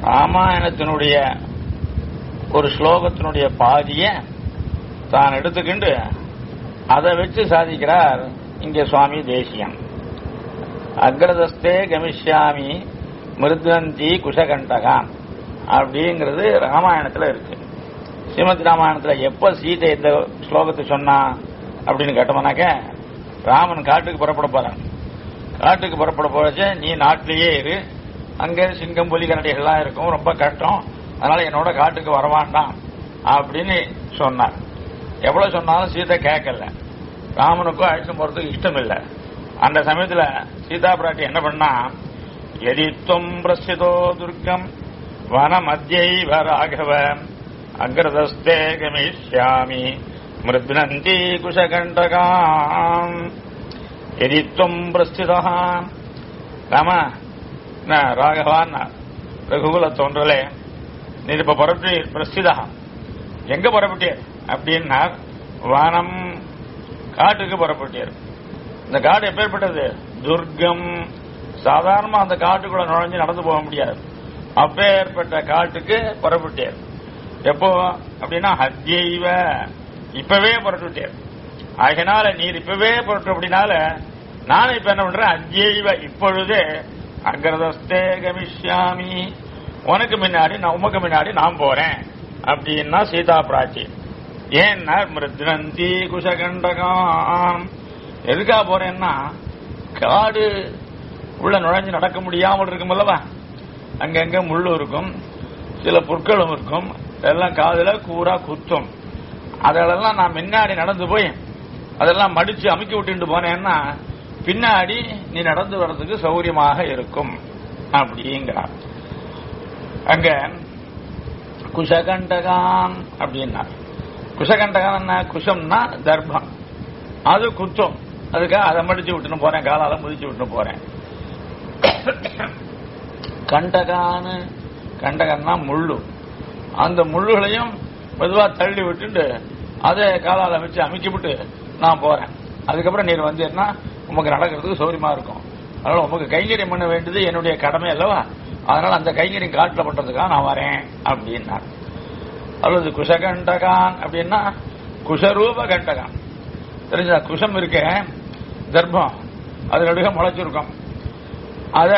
ராமாயணத்தினுடைய ஒரு ஸ்லோகத்தினுடைய பாதிய தான் எடுத்துக்கிண்டு அதை வச்சு சாதிக்கிறார் இங்க சுவாமி தேசியம் அக்ரதஸ்தே கமிஷ்யாமி மிருத்வந்தி குஷகண்டகாம் அப்படிங்கிறது ராமாயணத்துல இருக்கு ஸ்ரீமத் ராமாயணத்துல எப்ப சீதை இந்த ஸ்லோகத்தை சொன்னா அப்படின்னு கேட்டோம்னாக்க ராமன் காட்டுக்கு புறப்பட போறான் காட்டுக்கு புறப்பட போறச்ச நீ நாட்டிலேயே இரு அங்க சிங்கம் புலி கரடிகள்லாம் இருக்கும் ரொம்ப கஷ்டம் அதனால என்னோட காட்டுக்கு வரவாண்டாம் அப்படின்னு சொன்னார் எவ்வளவு சொன்னாலும் சீதை கேட்கல ராமனுக்கும் அழைச்சு போறதுக்கு இஷ்டம் இல்லை அந்த சமயத்துல சீதா பிராட்டி என்ன பண்ணா எதித்துவம் பிரசிதோ துர்க்கம் வன மத்தியைவ ராகவ அக்ரதஸ்தே கமிஷ்யாமி மிருத்னந்தி குஷகண்டகாம் எதித்துவம் பிரஸ்திதா ராம என்ன ராகவான் ரகுகுல தோன்றலே நீ இப்ப புறப்பட்டு பிரஸ்திதா எங்க புறப்பட்டீர் அப்படின்னா வனம் காட்டுக்கு புறப்பட்டீர் இந்த காடு எப்பேற்பட்டது துர்க்கம் சாதாரணமா அந்த காட்டுக்குள்ள நுழைஞ்சு நடந்து போக முடியாது அப்பேற்பட்ட காட்டுக்கு புறப்பட்டீர் எப்போ அப்படின்னா ஹத்தியைவ இப்பவே புறப்பட்டீர் ஆகினால நீர் இப்பவே புறப்பட்டு அப்படின்னால நானும் இப்ப என்ன பண்றேன் அத்தியைவ இப்பொழுதே அக்ரதஸ்தே கமிஷ்யாமி உனக்கு முன்னாடி நான் உமக்கு முன்னாடி நான் போறேன் அப்படின்னா சீதா பிராச்சி ஏன்னா மிருத்னந்தி குஷகண்டகம் எதுக்கா போறேன்னா காடு உள்ள நுழைஞ்சு நடக்க முடியாமல் இருக்கும் அல்லவா அங்கங்க முள்ளு இருக்கும் சில புற்களும் இருக்கும் இதெல்லாம் காதுல கூரா குத்தும் அதெல்லாம் நான் முன்னாடி நடந்து போய் அதெல்லாம் மடிச்சு அமுக்கி விட்டுட்டு போனேன்னா பின்னாடி நீ நடந்து வர்றதுக்கு சௌரியமாக இருக்கும் அப்படிங்கிறார் அங்க குஷகண்டகான் அப்படின்னா குஷகண்டகம் என்ன குஷம்னா தர்ப்பம் அது குத்தம் அதுக்காக அதை மடிச்சு விட்டுன்னு போறேன் காலால முதிச்சு விட்டுன்னு போறேன் கண்டகான்னு கண்டகன்னா முள்ளு அந்த முள்ளுகளையும் மெதுவா தள்ளி விட்டுட்டு அதை காலால வச்சு அமுக்கி விட்டு நான் போறேன் அதுக்கப்புறம் நீர் வந்தீர்னா உமக்கு நடக்கிறதுக்கு சௌரியமா இருக்கும் அதனால உமக்கு கைங்கரியம் பண்ண வேண்டியது என்னுடைய கடமை அல்லவா அதனால அந்த கைங்கரியம் காட்டில் பண்றதுக்காக நான் வரேன் அப்படின்னார் அல்லது குஷகண்டகான் அப்படின்னா குஷரூப கண்டகான் தெரிஞ்சா குஷம் இருக்க தர்ப்பம் அது நடுக முளைச்சிருக்கும் அத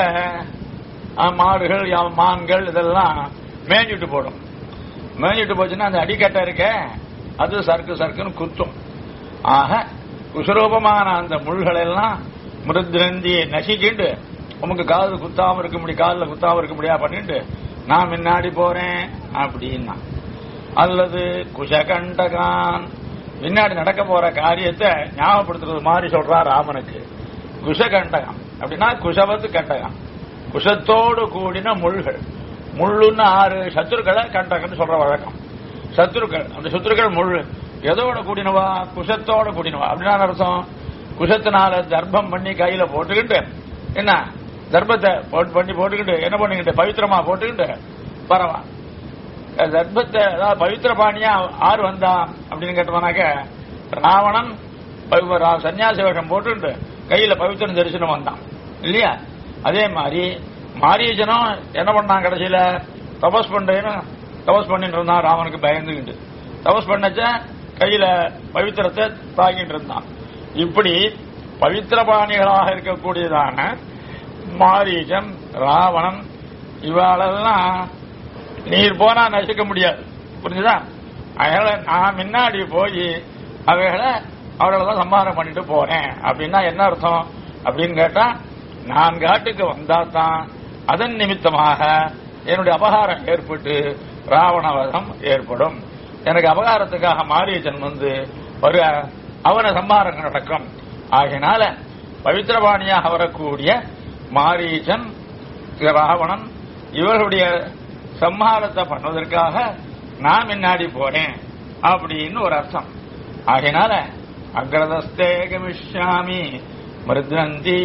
அஹ், மாடுகள் யா- மான்கள் இதெல்லாம் மேய்ஞ்சிட்டு போடும் மேய்ஞ்சிட்டு போச்சுன்னா அந்த அடிக்கட்டை இருக்க அது சறுக்கு சறுக்குன்னு குத்தும் ஆக குஷரூபமான அந்த முள்கள் எல்லாம் மிருத்ரந்தி நசிக்கிண்டு உமக்கு காது குத்தாம இருக்க முடியும் காதுல குத்தாம இருக்க முடியா பண்ணிட்டு நான் முன்னாடி போறேன் அப்படின்னா அல்லது குஷகண்டகான் பின்னாடி நடக்க போற காரியத்தை ஞாபகப்படுத்துறது மாதிரி சொல்றா ராமனுக்கு குஷகண்டகம் அப்படின்னா குஷவத்து கண்டகம் குஷத்தோடு கூடின முள்கள் முள்ளுன்னு ஆறு சத்துருக்களை கண்டகம்னு சொல்ற வழக்கம் சத்துருக்கள் அந்த சத்துருக்கள் முள் எதோட கூடினவா குஷத்தோட கூடினவா அப்படின்னா அர்த்தம் குஷத்தினால தர்ப்பம் பண்ணி கையில போட்டுக்கிட்டு என்ன தர்ப்பத்தை போட்டு பண்ணி போட்டுக்கிட்டு என்ன பண்ணிக்கிட்டு பவித்திரமா போட்டுக்கிட்டு பரவா தர்ப்பத்தை அதாவது பவித்திர பாணியா ஆறு வந்தான் அப்படின்னு கேட்டோம்னாக்க ராவணன் பவி- ரா- சன்னியாசி வேஷம் போட்டுட்டு கையில பவித்திரம் தரிசனம் வந்தான் இல்லையா அதே மாதிரி மாரீஜனும் என்ன பண்ணான் கடைசியில தபஸ் பண்றேன்னு தபஸ் பண்ணிட்டு இருந்தான் ராவனுக்கு பயந்துகிட்டு தபஸ் பண்ணச்ச கையில பவித்திரத்தை தாங்கிட்டு இருந்தான் இப்படி பவித்திர பாணிகளாக இருக்கக்கூடியதான மாரீஜன் ராவணன் இவாளெல்லாம் நீர் போனா நசிக்க முடியாது புரிஞ்சுதா அதனால நான் முன்னாடி போய் அவைகளை அவர்களை தான் சம்மாரம் பண்ணிட்டு போறேன் அப்படின்னா என்ன அர்த்தம் அப்படின்னு கேட்டா நான் காட்டுக்கு வந்தா தான் அதன் நிமித்தமாக என்னுடைய அபகாரம் ஏற்பட்டு ராவணவதம் ஏற்படும் எனக்கு அபகாரத்துக்காக மாரியச்சன் வந்து ஒரு அவன சம்மாரம் நடக்கும் ஆகையினால பவித்திரபாணியாக வரக்கூடிய மாரீச்சன் ராவணன் இவர்களுடைய சம்ஹாரத்தை பண்ணுவதற்காக நான் முன்னாடி போறேன் அப்படின்னு ஒரு அர்த்தம் ஆகையினால அக்ரதஸ்தே கமிஷ்யாமி மிருத்னந்தி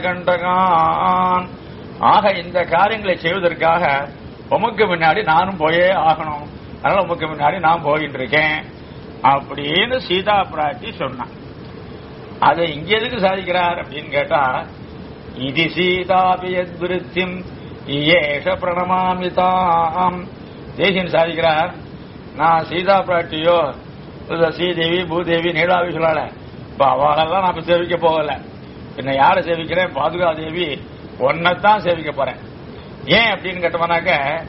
குஷகண்டகான் ஆக இந்த காரியங்களை செய்வதற்காக உமக்கு முன்னாடி நானும் போயே ஆகணும் அதனால உமக்கு முன்னாடி நான் போயிட்டு இருக்கேன் அப்படின்னு சீதா பிராட்டி சொன்னான் அதை இங்க எதுக்கு சாதிக்கிறார் அப்படின்னு கேட்டா இது சீதாபி யத்விருத்திம் ஏஷ பிரணமாமிதாம் தேசியன் சாதிக்கிறார் நான் சீதா பிராட்டியோ இல்ல ஸ்ரீதேவி பூதேவி நீலாவி சொல்லால இப்ப அவளெல்லாம் நான் இப்ப சேவிக்க போகல என்ன யாரை சேவிக்கிறேன் பாதுகா தேவி ஒன்னதான் சேவிக்க போறேன் ஏன் அப்படின்னு கேட்டோம்னாக்க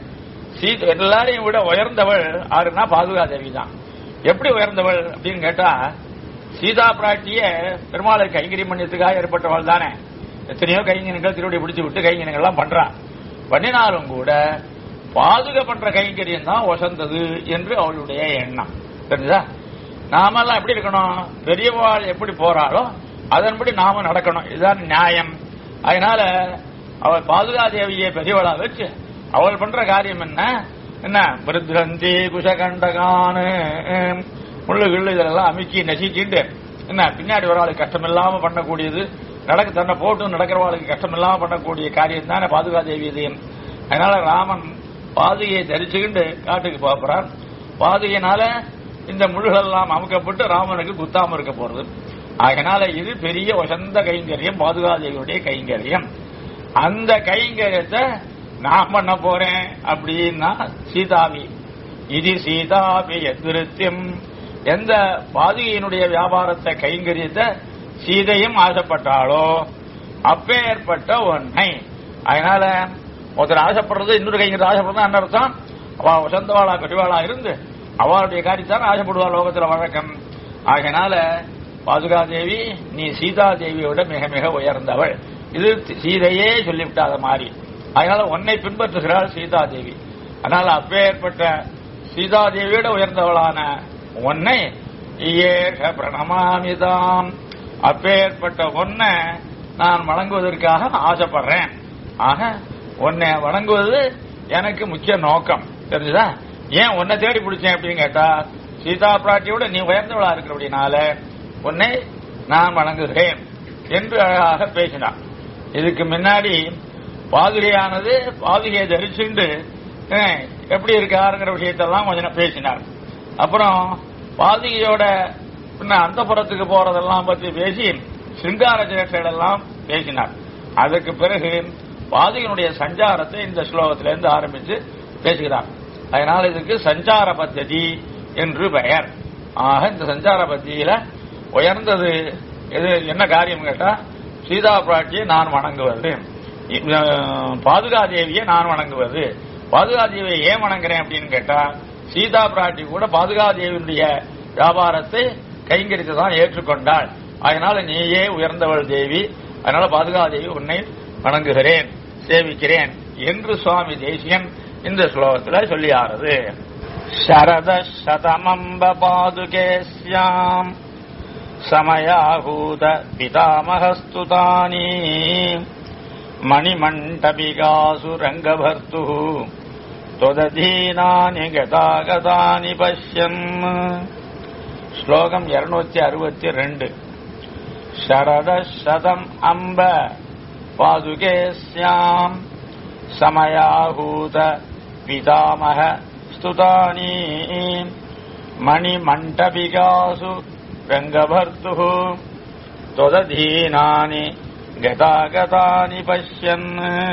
சீத எல்லாரையும் விட உயர்ந்தவள் ஆறுனா பாதுகா தேவி தான் எப்படி உயர்ந்தவள் அப்படின்னு கேட்டா சீதா பிராட்டிய பெருமாளை கைங்கரியம் பண்ணியதுக்காக ஏற்பட்டவள் தானே எத்தனையோ கைங்கரியங்கள் திருவடி பிடிச்சு விட்டு கைங்கரியங்கள்லாம் பண்றா பண்ணினாலும் கூட பாதுகா பண்ற கைங்கரியம் தான் வசந்தது என்று அவளுடைய எண்ணம் தெரிஞ்சதா நாமெல்லாம் எப்படி இருக்கணும் பெரியவாள் எப்படி போறாளோ அதன்படி நாம நடக்கணும் இதுதான் நியாயம் அதனால அவள் பாதுகா தேவியை பெரியவளா வச்சு அவள் பண்ற காரியம் என்ன என்ன பிருத்ரந்தி குஷகண்டகானு முள்ளு கிள்ளு இதெல்லாம் அமுக்கி நசுக்கிட்டு என்ன பின்னாடி ஒரு ஆளுக்கு கஷ்டம் இல்லாம பண்ணக்கூடியது நடக்க தன்னை போட்டு நடக்கிறவாளுக்கு கஷ்டம் இல்லாம பண்ணக்கூடிய காரியம் தானே பாதுகா தேவி இது அதனால ராமன் பாதுகையை தரிச்சுக்கிண்டு காட்டுக்கு போகிறான் பாதுகையினால இந்த முள்ளுகள் எல்லாம் அமுக்கப்பட்டு ராமனுக்கு குத்தாம இருக்க போறது அதனால இது பெரிய வசந்த கைங்கரியம் பாதுகாதேவியுடைய கைங்கரியம் அந்த கைங்கரியத்தை நான் பண்ண போறேன் அப்படின்னா சீதாவி இது சீதாபி எதிருத்தியம் எந்த பாதுகையினுடைய வியாபாரத்தை கைங்கரியத்தை சீதையும் ஆசைப்பட்டாளோ அப்பேற்பட்ட ஒன்னை அதனால ஒருத்தர் ஆசைப்படுறது இன்னொரு கைங்கிறது ஆசைப்படுறது என்ன அர்த்தம் அவ வசந்தவாளா கட்டிவாளா இருந்து அவளுடைய காரியத்தான் ஆசைப்படுவா லோகத்துல வழக்கம் ஆகையினால பாதுகாதேவி நீ சீதா தேவியோட மிக மிக உயர்ந்தவள் இது சீதையே சொல்லிவிட்டாத மாதிரி அதனால உன்னை பின்பற்றுகிறாள் சீதா தேவி அதனால அப்பேற்பட்ட சீதா தேவியோட உயர்ந்தவளான உன்னை ஏக பிரணமாமிதாம் அப்பேற்பட்ட ஒன்னை நான் வணங்குவதற்காக ஆசைப்படுறேன் ஆக உன்னை வணங்குவது எனக்கு முக்கிய நோக்கம் தெரிஞ்சுதா ஏன் உன்னை தேடி பிடிச்சேன் அப்படின்னு கேட்டா சீதா பிராட்டியோட நீ உயர்ந்தவளா இருக்கிறபடினால உன்னை நான் வணங்குகிறேன் என்று அழகாக பேசினான் இதுக்கு முன்னாடி பாதுகையானது பாதுகையை தரிச்சுண்டு அஹ், எப்படி இருக்காருங்கிற விஷயத்தெல்லாம் கொஞ்சம் பேசினார் அப்புறம் பாதுகையோட பின்ன அந்த புறத்துக்கு போறதெல்லாம் பத்தி பேசி சிங்கார சேட்டைகளெல்லாம் பேசினார் அதுக்கு பிறகு பாதுகையினுடைய சஞ்சாரத்தை இந்த ஸ்லோகத்திலிருந்து ஆரம்பிச்சு பேசுகிறார் அதனால இதுக்கு சஞ்சார பத்ததி என்று பெயர் ஆக இந்த சஞ்சார பத்தியில உயர்ந்தது எது என்ன காரியம் கேட்டா சீதா பிராட்டியை நான் வணங்குவது அஹ், பாதுகாதேவியை நான் வணங்குவது பாதுகாதேவியை ஏன் வணங்குறேன் அப்படின்னு கேட்டா சீதா பிராட்டி கூட பாதுகாதேவியுடைய வியாபாரத்தை கைங்கரித்து தான் ஏற்றுக்கொண்டாள் அதனால நீயே உயர்ந்தவள் தேவி அதனால பாதுகாதேவி உன்னை வணங்குகிறேன் சேவிக்கிறேன் என்று சுவாமி தேசியன் இந்த ஸ்லோகத்துல சொல்லியாரது சரத சதமம்ப பாதுகேஸ்யாம் சமயாகூத பிதாமகஸ்துதானி மணிமண்டபிகாசு ரங்கபர்த்து தொததீனானி கதாகதானி பஷ்யன் ஸ்லோகம் இருநூத்தி அறுபத்தி ரெண்டு शरद शतम् अम्ब पादुके स्याम् समयाहूत पितामह स्तुतानि मणिमण्टपिकासु रङ्गभर्तुः त्वदधीनानि गतागतानि पश्यन्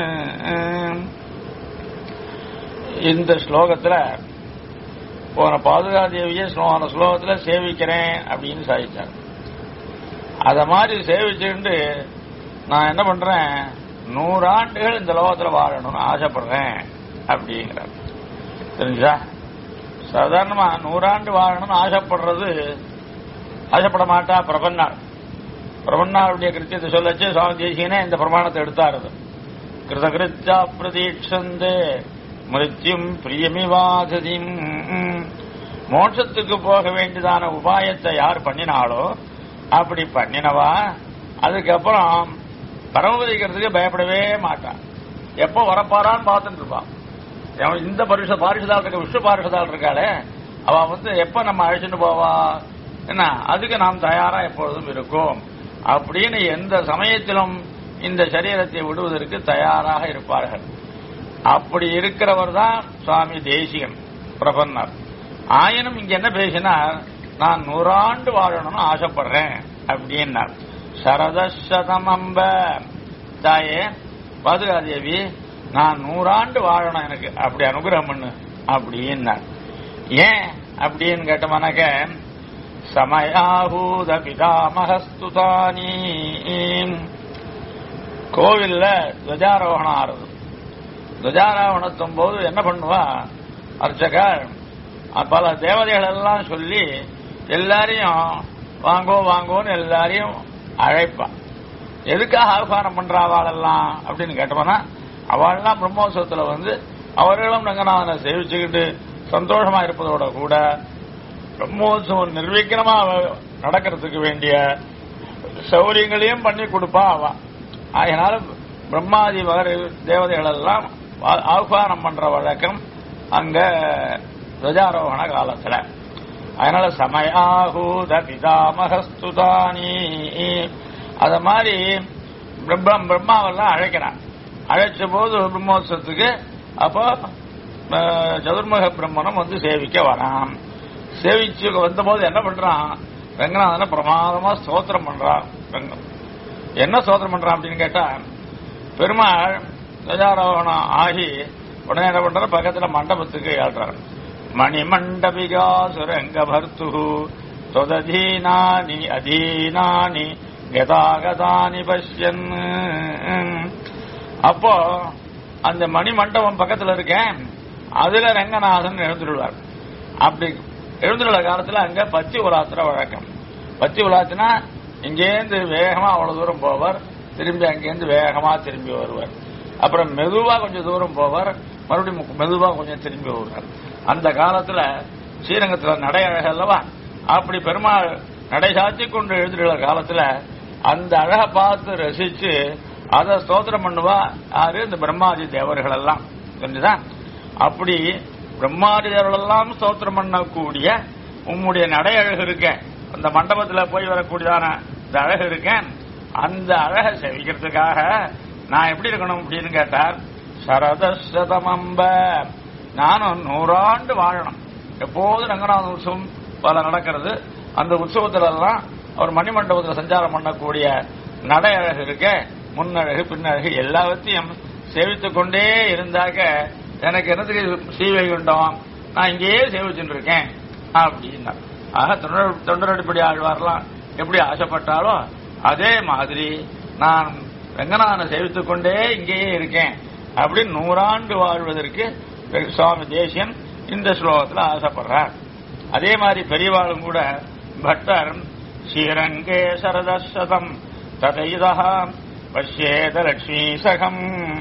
இந்த ஸ்லோகத்துல போன பாதுகாதேவியை போன ஸ்லோகத்துல சேவிக்கிறேன் அப்படின்னு சாதிச்சார் அத மாதிரி சேவிச்சுட்டு நான் என்ன பண்றேன் நூறாண்டுகள் இந்த லோகத்துல வாழணும்னு ஆசைப்படுறேன் அப்படிங்கிறார் தெரிஞ்சா சாதாரணமா நூறாண்டு வாழணும்னு ஆசைப்படுறது ஆசைப்பட மாட்டா பிரபன்னாள் பிரபன்னாளுடைய கிருத்தியத்தை சொல்லச்சு சுவாமி தேசியனே இந்த பிரமாணத்தை எடுத்தாருது கிருதகிருத்தா பிரதீட்சந்தே மிருத்யும் பிரியமிவாததிம் மோட்சத்துக்கு போக வேண்டியதான உபாயத்தை யார் பண்ணினாலோ அப்படி பண்ணினவா அதுக்கப்புறம் பரமபதிக்கிறதுக்கு பயப்படவே மாட்டான் எப்போ வரப்பாரான்னு பார்த்துட்டு இருப்பான் அவன் இந்த பரிச பாரிஷதால் இருக்க விஷ்ணு பாரிஷதால் இருக்காளே அவ வந்து எப்ப நம்ம அழைச்சிட்டு போவா என்ன அதுக்கு நாம் தயாரா எப்பொழுதும் இருக்கும் அப்படின்னு எந்த சமயத்திலும் இந்த சரீரத்தை விடுவதற்கு தயாராக இருப்பார்கள் அப்படி இருக்கிறவர் தான் சுவாமி தேசிகன் பிரபன்னர் ஆயினும் இங்க என்ன பேசினார் நான் நூறாண்டு வாழணும்னு ஆசைப்படுறேன் அப்படின்னார் சரதசதம் அம்ப தாயே பாதுகாதேவி நான் நூறாண்டு வாழணும் எனக்கு அப்படி அனுகிரகம் பண்ணு அப்படின்னார் ஏன் அப்படின்னு கேட்டோம்னாக்க சமயாகூத பிதாமகஸ்துதானி கோவில்ல துவஜாரோகணம் ஆறுது துவஜாரோகணத்தும் போது என்ன பண்ணுவா அர்ச்சகர் பல தேவதைகள் எல்லாம் சொல்லி எல்லாரையும் வாங்கோ வாங்கோன்னு எல்லாரையும் அழைப்பான் எதுக்காக ஆஹ்வானம் பண்ற அவளெல்லாம் அப்படின்னு கேட்டோம்னா அவள்லாம் பிரம்மோத்சவத்துல வந்து அவர்களும் ரங்கநாதனை சேவிச்சுக்கிட்டு சந்தோஷமா இருப்பதோட கூட பிரம்மோத்சவம் நிர்வீக்கிரமா நடக்கிறதுக்கு வேண்டிய சௌரியங்களையும் பண்ணி கொடுப்பா அவ அதனால பிரம்மாதி மகர தேவதைகள் எல்லாம் ஆஹ்வானம் பண்ற வழக்கம் அங்க துவஜாரோகண காலத்துல அதனால சமயாகூத பிதாமகஸ்துதானி அத மாதிரி பிரம்மம் பிரம்மாவெல்லாம் அழைக்கிறான் அழைச்ச போது பிரம்மோத்சவத்துக்கு அப்போ சதுர்முக பிரம்மனும் வந்து சேவிக்க வரான் சேவிச்சு வந்தபோது என்ன பண்றான் ரங்கநாதன பிரமாதமா ஸ்தோத்திரம் பண்றான் ரங்கம் என்ன ஸ்தோத்திரம் பண்றான் அப்படின்னு கேட்டா பெருமாள் கஜாரோகணம் ஆகி உடனே என்ன பண்ற பக்கத்துல மண்டபத்துக்கு ஏழ்றாரு மணிமண்டபிகா சுரங்க பர்த்து தொததீனானி அதீனானி கதாகதானி பஷ்யன் அப்போ அந்த மணி மண்டபம் பக்கத்துல இருக்கேன் அதுல ரங்கநாதன் எழுந்துள்ளார் அப்படி எழுந்துள்ள காலத்துல அங்க பத்தி உலாத்துற வழக்கம் பத்தி உலாத்துனா இங்கேருந்து வேகமா அவ்வளவு தூரம் போவார் திரும்பி அங்கேருந்து வேகமா திரும்பி வருவார் அப்புறம் மெதுவா கொஞ்சம் தூரம் போவார் மறுபடியும் மெதுவா கொஞ்சம் திரும்பி வருவார் அந்த காலத்துல ஸ்ரீரங்கத்துல நடை அழகு அல்லவா அப்படி பெருமாள் நடை சாத்தி கொண்டு எழுந்துள்ள காலத்துல அந்த அழகை பார்த்து ரசிச்சு அதை ஸ்தோத்திரம் பண்ணுவா யாரு இந்த பிரம்மாதி தேவர்கள் எல்லாம் தெரிஞ்சுதான் அப்படி பிரம்மாதி தேவர்கள் எல்லாம் ஸ்தோத்திரம் பண்ணக்கூடிய உம்முடைய நடை அழகு இருக்கேன் அந்த மண்டபத்துல போய் வரக்கூடியதான இந்த அழகு இருக்கேன் அந்த அழகை செவிக்கிறதுக்காக நான் எப்படி இருக்கணும் அப்படின்னு கேட்டார் சரதசதமம்ப நானும் நூறாண்டு வாழணும் எப்போதும் ரங்கநாத உற்சவம் பல நடக்கிறது அந்த உற்சவத்துல எல்லாம் அவர் மணிமண்டபத்தில் சஞ்சாரம் பண்ணக்கூடிய நடை அழகு இருக்க முன்னழகு பின்னழகு எல்லாவற்றையும் சேவித்துக் கொண்டே இருந்தாக்க எனக்கு என்னத்துக்கு ஸ்ரீவைகுண்டம் நான் இங்கேயே சேவிச்சுட்டு இருக்கேன் அப்படின்னா ஆக தொண்டர் தொண்டரடிப்படி ஆழ்வார்லாம் எப்படி ஆசைப்பட்டாலோ அதே மாதிரி நான் ரங்கநாதனை சேவித்துக் கொண்டே இங்கேயே இருக்கேன் அப்படின்னு நூறாண்டு வாழ்வதற்கு சுவாமி தேசியன் இந்த ஸ்லோகத்தில் ஆசைப்படுறார் அதே மாதிரி பெரியவாளும் கூட பட்டர் ஸ்ரீரங்கே சரதசதம் ததைதா பஷ்யேத லட்சுமி சகம்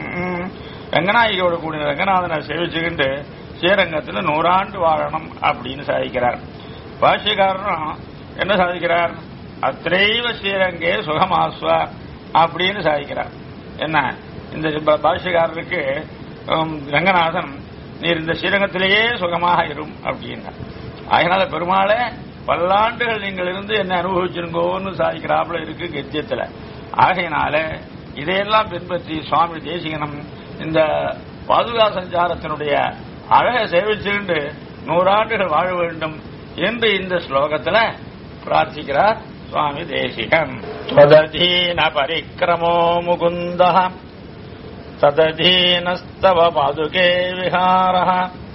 ரங்கநாயகியோட கூடிய ரங்கநாதனை சேவிச்சுக்கிட்டு ஸ்ரீரங்கத்தில் நூறாண்டு வாழணும் அப்படின்னு சாதிக்கிறார் பாஷ்யக்காரரும் என்ன சாதிக்கிறார் அத்தைவ ஸ்ரீரங்கே சுகமாஸ்வ அப்படின்னு சாதிக்கிறார் என்ன இந்த பாஷ்யக்காரருக்கு ரங்கநாதன் நீர் இந்த ஸ்ரீரங்கத்திலேயே சுகமாக இரும் அப்படின்னா அதனால பெருமாளே பல்லாண்டுகள் நீங்கள் இருந்து என்ன அனுபவிச்சிருங்கோன்னு சாதிக்கிறாப்புல இருக்கு கத்தியத்துல ஆகையினால இதையெல்லாம் பின்பற்றி சுவாமி தேசிகனம் இந்த பாதுகா சஞ்சாரத்தினுடைய அழகை சேவிச்சுண்டு நூறாண்டுகள் வாழ வேண்டும் என்று இந்த ஸ்லோகத்துல பிரார்த்திக்கிறார் சுவாமி தேசிகன் त्वदधीन परिक्रमो मुकुन्दः तदधीनस्तव पादुके विहारः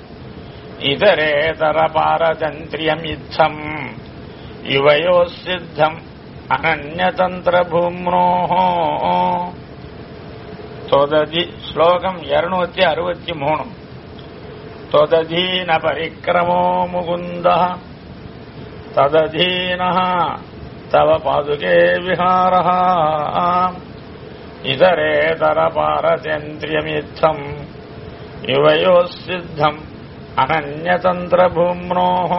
इतरेतरपारतन्त्र्यमित्थम् युवयोः सिद्धम् अनन्यतन्त्रभूम्नोः त्वदधि श्लोकम् இருநூத்தி அறுபத்தி மூணு त्वदधीन परिक्रमो मुकुन्दः तदधीनः तव पादुके विहारः इतरेतरपारचन्द्र्यमित्थम् युवयोः सिद्धम् अनन्यतन्त्रभूम्नोः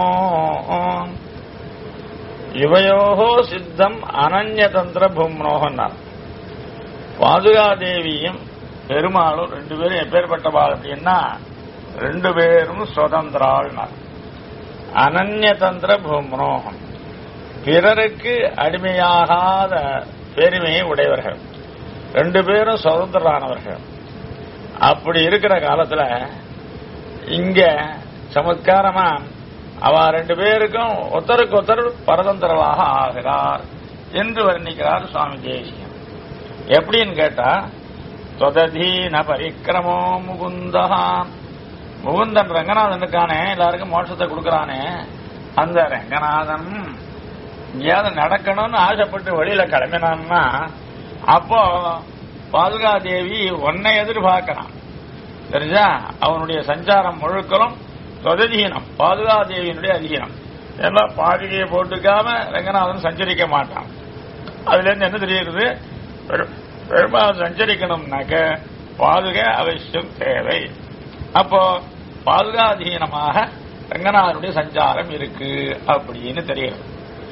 யுவயோகோ சித்தம் அனன்யதந்திர பூம்னோகன்னார் பாதுகாதேவியும் பெருமாளும் ரெண்டு பேரும் எப்பேற்பட்டவாள் அப்படின்னா ரெண்டு பேரும் சுதந்திராள்னார் அனன்யதந்திர பூம்னோகம் பிறருக்கு அடிமையாகாத பெருமையை உடையவர்கள் ரெண்டு பேரும் சுதந்திரானவர்கள் அப்படி இருக்கிற காலத்துல இங்க சமத்காரமா அவ ரெண்டு பேருக்கும் ஒருத்தருக்கு ஒருத்தர் பரதந்திரவாக ஆகிறார் என்று வர்ணிக்கிறார் சுவாமி தேசியம் எப்படின்னு கேட்டா தொததீன பரிக்கிரமோ முகுந்தா முகுந்தன் ரங்கநாதன் இருக்கானே எல்லாருக்கும் மோட்சத்தை கொடுக்கறானே அந்த ரங்கநாதன் எங்கேயாவது நடக்கணும்னு ஆசைப்பட்டு வெளியில கிளம்பினான்னா அப்போ பாதுகாதேவி உன்னை எதிர்பார்க்கிறான் தெரிஞ்சா அவனுடைய சஞ்சாரம் முழுக்கலும் தொததீனம் பாதுகாதேவியினுடைய அதீனம் எல்லாம் பாதிகையை போட்டுக்காம ரங்கநாதன் சஞ்சரிக்க மாட்டான் அதுல இருந்து என்ன தெரியுது பெரு- பெருமாள் சஞ்சரிக்கணும்னாக்க பாதுகை அவசியம் தேவை அப்போ பாதுகாதீனமாக ரங்கநாதனுடைய சஞ்சாரம் இருக்கு அப்படின்னு தெரியுது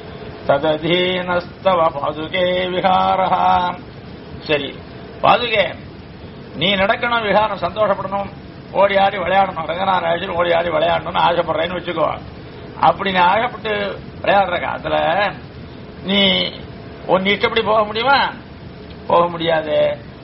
தததீனஸ்தவ பாதுகே விஹாரஹா சரி பாதுகே நீ நடக்கணும் விஹாரம் சந்தோஷப்படணும் ஓடி ஆடி விளையாடணும் ரங்கநாதன் அழைச்சிட்டு ஓடி ஆடி விளையாடணும்னு ஆசைப்படுறேன்னு வச்சுக்கோ அப்படி நீ ஆசைப்பட்டு விளையாடுற காலத்துல நீ உன் இஷ்டப்படி போக முடியுமா போக முடியாது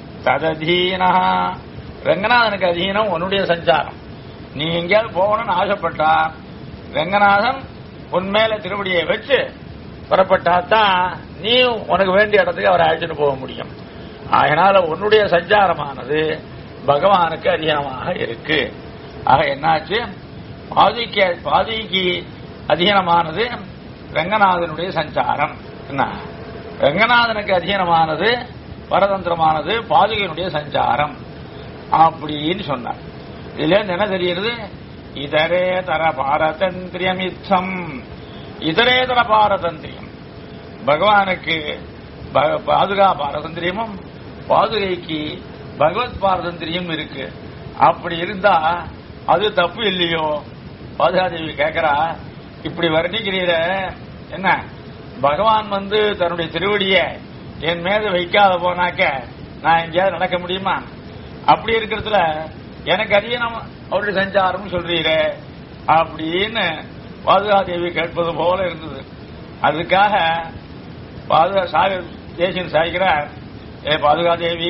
தததீனா ரங்கநாதனுக்கு அதீனம் உன்னுடைய சஞ்சாரம் நீ எங்கேயாவது போகணும்னு ஆசைப்பட்டா ரங்கநாதன் உன் மேல திருவடியை வச்சு புறப்பட்டா தான் நீ உனக்கு வேண்டிய இடத்துக்கு அவரை அழைச்சிட்டு போக முடியும் அதனால உன்னுடைய சஞ்சாரமானது பகவானுக்கு அதீனமாக இருக்கு ஆக என்னாச்சு பாதிக்கு பாதிக்கு அதீனமானது ரங்கநாதனுடைய சஞ்சாரம் என்ன ரங்கநாதனுக்கு அதீனமானது பரதந்திரமானது பாதுகையினுடைய சஞ்சாரம் அப்படின்னு சொன்னார் இதுல இருந்து என்ன தெரிகிறது இதரே தர பாரதந்திரியம் இத்தம் இதரேதர பாரதந்திரியம் பகவானுக்கு ப- பாதுகா பாரதந்திரியமும் பாதுகைக்கு பகவத் பாரதந்திரியம் இருக்கு அப்படி இருந்தா அது தப்பு இல்லையோ பாதுகாதேவி கேக்குறா இப்படி வர்ணிக்கிறீர என்ன பகவான் வந்து தன்னுடைய திருவடிய என் மீது வைக்காத போனாக்க நான் எங்கேயாவது நடக்க முடியுமா அப்படி இருக்கிறதுல எனக்கு அதீனம் அவருடைய சஞ்சாரம் சொல்றீரே அப்படின்னு பாதுகாதேவி கேட்பது போல இருந்தது அதுக்காக பாதுகா சாகி தேசியன் சாய்கிறார் ஏ பாதுகாதேவி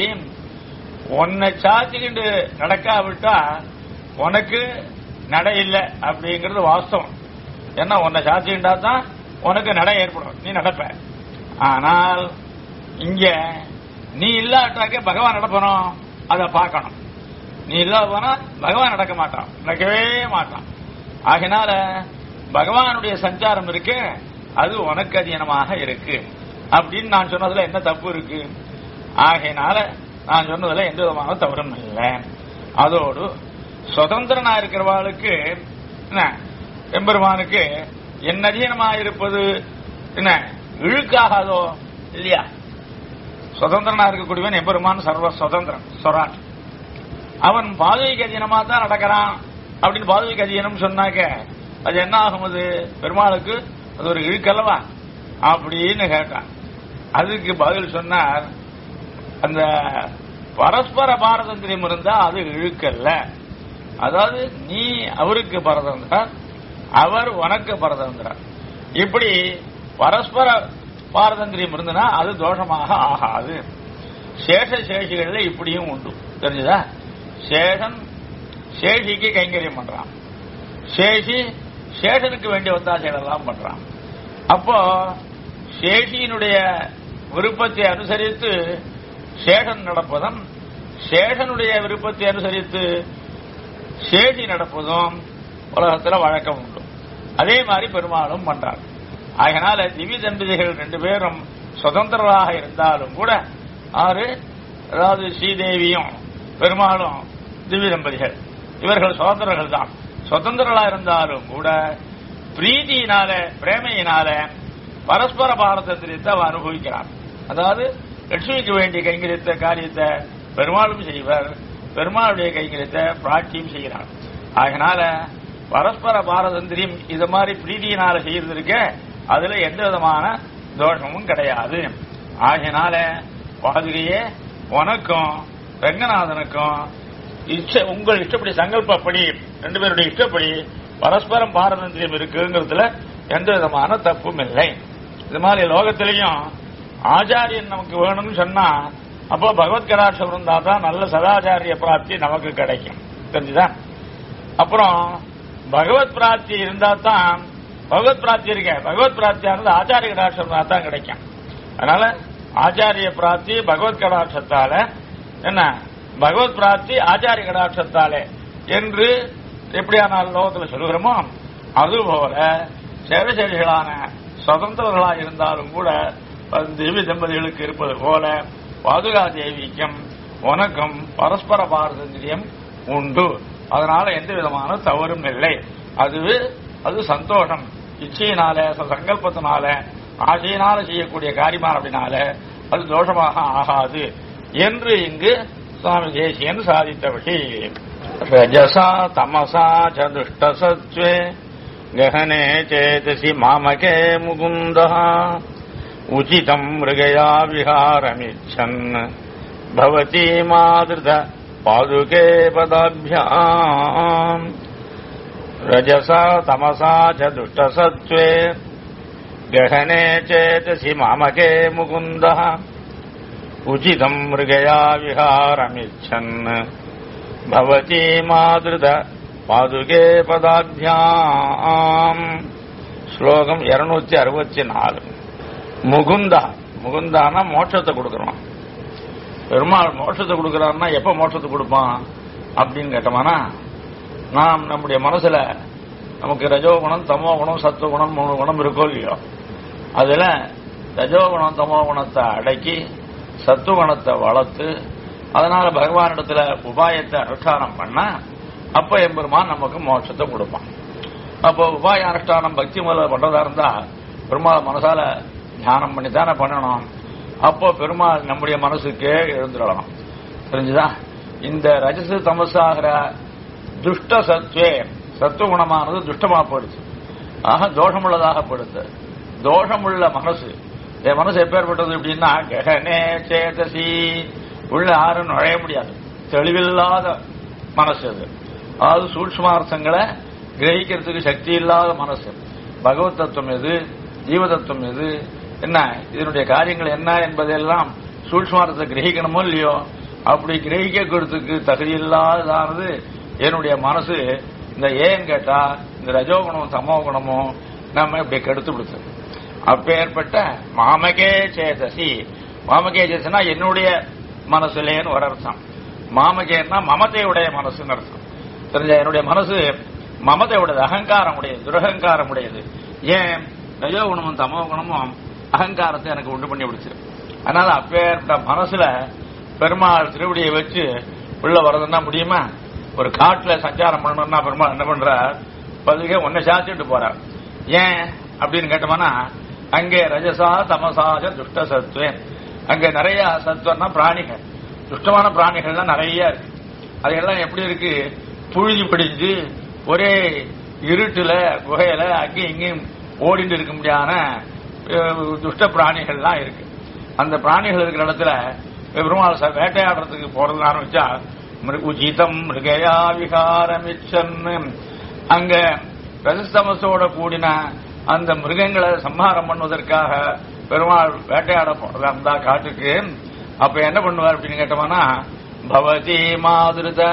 உன்னை சாத்திக்கிட்டு நடக்காவிட்டா உனக்கு நடை இல்லை அப்படிங்கிறது வாஸ்தவம் ஏன்னா உன்னை சாத்திக்கிட்டா தான் உனக்கு நடை ஏற்படும் நீ நடப்ப ஆனால் இங்க நீ இல்லாட்டாக்க பகவான் நடப்பணும் அதை பார்க்கணும் நீ இல்லாத போனா பகவான் நடக்க மாட்டான் நடக்கவே மாட்டான் ஆகினால பகவானுடைய சஞ்சாரம் இருக்கு அது உனக்கு அதீனமாக இருக்கு அப்படின்னு நான் சொன்னதுல என்ன தப்பு இருக்கு ஆகையினால நான் சொன்னதுல எந்த விதமான தவறும் இல்லை அதோடு சுதந்திரனா இருக்கிறவாளுக்கு என்ன எம்பெருமானுக்கு என் அதீனமாக இருப்பது என்ன இழுக்காகாதோ இல்லையா சுதந்திரனா இருக்கக்கூடியவன் எம்பெருமான் சர்வ சுதந்திரன் சொராட் அவன் பாதுகைக்கு அதீனமா தான் நடக்கிறான் அப்படின்னு பாதுகைக்கு அதீனம் சொன்னாக்க அது என்ன ஆகும் அது பெருமாளுக்கு அது ஒரு இழுக்கல்லவா அப்படின்னு கேட்டான் அதுக்கு பதில் சொன்னார் அந்த பரஸ்பர பாரதந்திரியம் இருந்தா அது இழுக்கல்ல அதாவது நீ அவருக்கு பரதந்திரர் அவர் உனக்கு பரதந்திரர் இப்படி பரஸ்பர பாரதந்திரியம் இருந்தனா அது தோஷமாக ஆகாது சேஷ சேஷிகள்ல இப்படியும் உண்டு தெரிஞ்சதா சேஷன் சேஷிக்கு கைங்கரியம் பண்றான் சேஷி சேஷனுக்கு வேண்டிய ஒத்தாசைகள் எல்லாம் பண்றான் அப்போ சேஷியினுடைய விருப்பத்தை அனுசரித்து சேஷன் நடப்பதும் சேஷனுடைய விருப்பத்தை அனுசரித்து சேஷி நடப்பதும் உலகத்துல வழக்கம் உண்டு அதே மாதிரி பெருமாளும் பண்றார் அதனால திவ்ய தம்பதிகள் ரெண்டு பேரும் சுதந்திரராக இருந்தாலும் கூட ஆறு அதாவது ஸ்ரீதேவியும் பெருமாளும் திவ்ய தம்பதிகள் இவர்கள் சுதந்திரர்கள் தான் சுதந்திரர்களா இருந்தாலும் கூட பிரீதியினால பிரேமையினால பரஸ்பர பாரதந்திரியத்தை அவ அனுபவிக்கிறார் அதாவது லட்சுமிக்கு வேண்டிய கைங்கரியத்த காரியத்தை பெருமாளும் செய்வர் பெருமாளுடைய கைங்கரியத்தை பிராட்டியும் செய்கிறார் அதனால பரஸ்பர பாரதந்திரியம் இது மாதிரி பிரீதியினால செய்யறது இருக்க அதுல எந்த விதமான தோஷமும் கிடையாது ஆகையினால பாதுகையே உனக்கும் ரங்கநாதனுக்கும் இச்ச உங்கள் இஷ்டப்படி சங்கல்பப்படி ரெண்டு பேருடைய இஷ்டப்படி பரஸ்பரம் பாரதந்திரியம் இருக்குங்கிறதுல எந்த விதமான தப்பும் இல்லை இது மாதிரி லோகத்திலையும் ஆச்சாரியன் நமக்கு வேணும்னு சொன்னா அப்போ பகவத் கடாட்சம் இருந்தா தான் நல்ல சதாச்சாரிய பிராப்தி நமக்கு கிடைக்கும் தெரிஞ்சுதா அப்புறம் பகவத் பிராப்தி இருந்தா தான் பகவத் பிராப்தி இருக்க பகவத் பிராப்தியானது ஆச்சாரிய கடாட்சம் இருந்தா தான் கிடைக்கும் அதனால ஆச்சாரிய பிராப்தி பகவத் கடாட்சத்தால என்ன பகவத் பிராப்தி ஆச்சாரிய கடாட்சத்தாலே என்று எப்படியானால் லோகத்தில் சொல்கிறோமோ அதுபோல சேவசேரிகளான சுதந்திரர்களாக இருந்தாலும் கூட திவ்ய தம்பதிகளுக்கு இருப்பது போல பாதுகா தேவிக்கும் உனக்கும் பரஸ்பர பாரதந்திரியம் உண்டு அதனால எந்த விதமான தவறும் இல்லை அது அது சந்தோஷம் இச்சையினால சங்கல்பத்தினால ஆசையினால செய்யக்கூடிய காரியமான அப்படினால அது தோஷமாக ஆகாது என்று இங்கு சுவாமி தேசியன் சாதித்தபடி ரஜசா தமசா சதுஷ்ட சத்வே ககனே சேதசி மாமகே முகுந்த உச்சிதம் மிருகயா விஹாரமிச்சன் பவதி மாதிருத பாதுகே பதாபியாம் रजसा तमसा च दुष्टसत्त्वे गहने चेतसि मामके मुकुन्दः उचितम् मृगया विहारमिच्छन् भवती मादृत பாதுகே பதாபியாம் ஸ்லோகம் இருநூத்தி அறுபத்தி நாலு முகுந்தா முகுந்தானா மோட்சத்தை கொடுக்கறான் பெருமாள் மோட்சத்தை கொடுக்கறான்னா எப்ப மோட்சத்தை கொடுப்பான் அப்படின்னு கேட்டோம்னா நாம் நம்முடைய மனசுல நமக்கு ரஜோகுணம் தமோ குணம் சத்துவகுணம் மூணு குணம் இருக்கோ இல்லையோ அதுல ரஜோகுணம் தமோ குணத்தை அடக்கி சத்துவகுணத்தை வளர்த்து அதனால பகவானிடத்துல உபாயத்தை அனுஷ்டானம் பண்ணா அப்ப எம்பெருமான் நமக்கு மோட்சத்தை கொடுப்பான் அப்போ உபாய அனுஷ்டானம் பக்தி முதல்ல பண்றதா இருந்தா பெருமாள் மனசால தியானம் பண்ணி தானே பண்ணணும் அப்போ பெருமாள் நம்முடைய மனசுக்கே எழுந்துடணும் தெரிஞ்சுதா இந்த ரஜசு தமசாகிற துஷ்ட சத்வே சத்துவகுணமானது துஷ்டமா போயிடுச்சு ஆக தோஷமுள்ளதாக போயிடுது தோஷமுள்ள மனசு என் மனசு எப்பேற்பட்டது அப்படின்னா ககனே சேதசி உள்ள யாரும் நுழைய முடியாது தெளிவில்லாத மனசு அது அதாவது சூட்சுமார்த்தங்களை கிரகிக்கிறதுக்கு சக்தி இல்லாத மனசு பகவத் தத்துவம் எது ஜீவ தத்துவம் எது என்ன இதனுடைய காரியங்கள் என்ன என்பதெல்லாம் சூட்சுமார்த்தத்தை கிரகிக்கணுமோ இல்லையோ அப்படி கிரகிக்கிறதுக்கு தகுதி இல்லாததானது என்னுடைய மனசு இந்த ஏன் கேட்டா இந்த ரஜோகுணமும் தமோ குணமும் நம்ம இப்படி கெடுத்து விடுத்து அப்பேற்பட்ட மாமகே சேதசி மாமகே சேதனா என்னுடைய மனசுலேன்னு ஒரு அர்த்தம் மாமகேன்னா மமதையுடைய மனசுன்னு அர்த்தம் தெரிஞ்ச என்னுடைய மனசு மமதையுடையது அகங்காரம் உடையது துரகங்காரம் உடையது ஏன் ரஜோகுணமும் தமோ குணமும் அகங்காரத்தை எனக்கு உண்டு பண்ணி விடுச்சு அதனால அப்பேற்பட்ட மனசுல பெருமாள் திருவடியை வச்சு உள்ள வரதுன்னா முடியுமா ஒரு காட்டுல சஞ்சாரம் பண்ணணும்னா பெருமாள் என்ன பண்றார் பதுகை ஒன்ன சாத்திட்டு போறார் ஏன் அப்படின்னு கேட்டோம்னா அங்கே ரஜசா தமசாஜ துஷ்ட சத்துவம் அங்க நிறைய சத்துவம்னா பிராணிகள் துஷ்டமான பிராணிகள்லாம் நிறைய இருக்கு அதையெல்லாம் எப்படி இருக்கு புழுதி பிடிஞ்சு ஒரே இருட்டுல குகையில அங்கேயும் இங்கேயும் ஓடிட்டு இருக்க முடியாத அஹ், துஷ்ட பிராணிகள்லாம் இருக்கு அந்த பிராணிகள் இருக்கிற இடத்துல பெருமாள் ச- வேட்டையாடுறதுக்கு போறதுன்னு ஆரம்பிச்சா மிரு- உச்சிதம் மிருகயா விகாரமிச்சன் அங்க ரஜஸ்தமசோட கூடின அந்த மிருகங்களை சம்ஹாரம் பண்ணுவதற்காக பெருமாள் வேட்டையாட போறதா இருந்தா காட்டுக்கு அப்ப என்ன பண்ணுவார் அப்படின்னு கேட்டோம்னா பவதி மாதிருத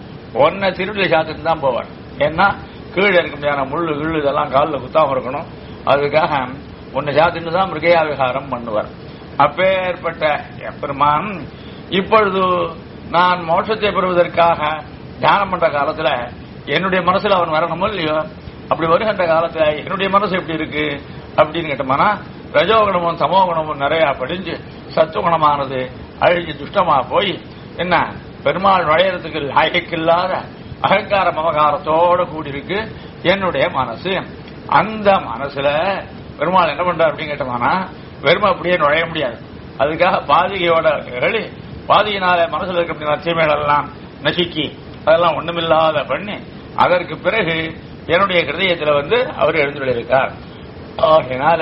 ஒன்ன திருவிழை சாத்திட்டு தான் போவார் ஏன்னா கீழே இருக்க முடியாத முள்ளு கிள்ளு இதெல்லாம் காலில் குத்தாம இருக்கணும் அதுக்காக ஒன்னு சாத்திட்டு தான் மிருகயா விகாரம் பண்ணுவார் அப்பேற்பட்ட எம்பெருமான் இப்பொழுது நான் மோட்சத்தை பெறுவதற்காக தியானம் பண்ற காலத்துல என்னுடைய மனசுல அவன் வரணுமோ இல்லையோ அப்படி வருகின்ற காலத்துல என்னுடைய மனசு எப்படி இருக்கு அப்படின்னு கேட்டோம்னா ரஜோகுணமும் சமோகுணமும் நிறைய படிஞ்சு சத்துவகுணமானது அழிஞ்சு துஷ்டமா போய் என்ன பெருமாள் நுழையறதுக்கு லாயக்கில்லாத அகங்கார மமகாரத்தோட கூடியிருக்கு என்னுடைய மனசு அந்த மனசுல பெருமாள் என்ன பண்றார் அப்படின்னு கேட்டோம்னா வெறும் அப்படியே நுழைய முடியாது அதுக்காக பாதிகையோட எழுதி பாதியினால மனசுல இருக்க நச்சைமேலெல்லாம் நசுக்கி அதெல்லாம் ஒண்ணுமில்லாத பண்ணி அதற்கு பிறகு என்னுடைய ஹிருதயத்துல வந்து அவர் எழுந்துள்ளிருக்கார் ஆகையினால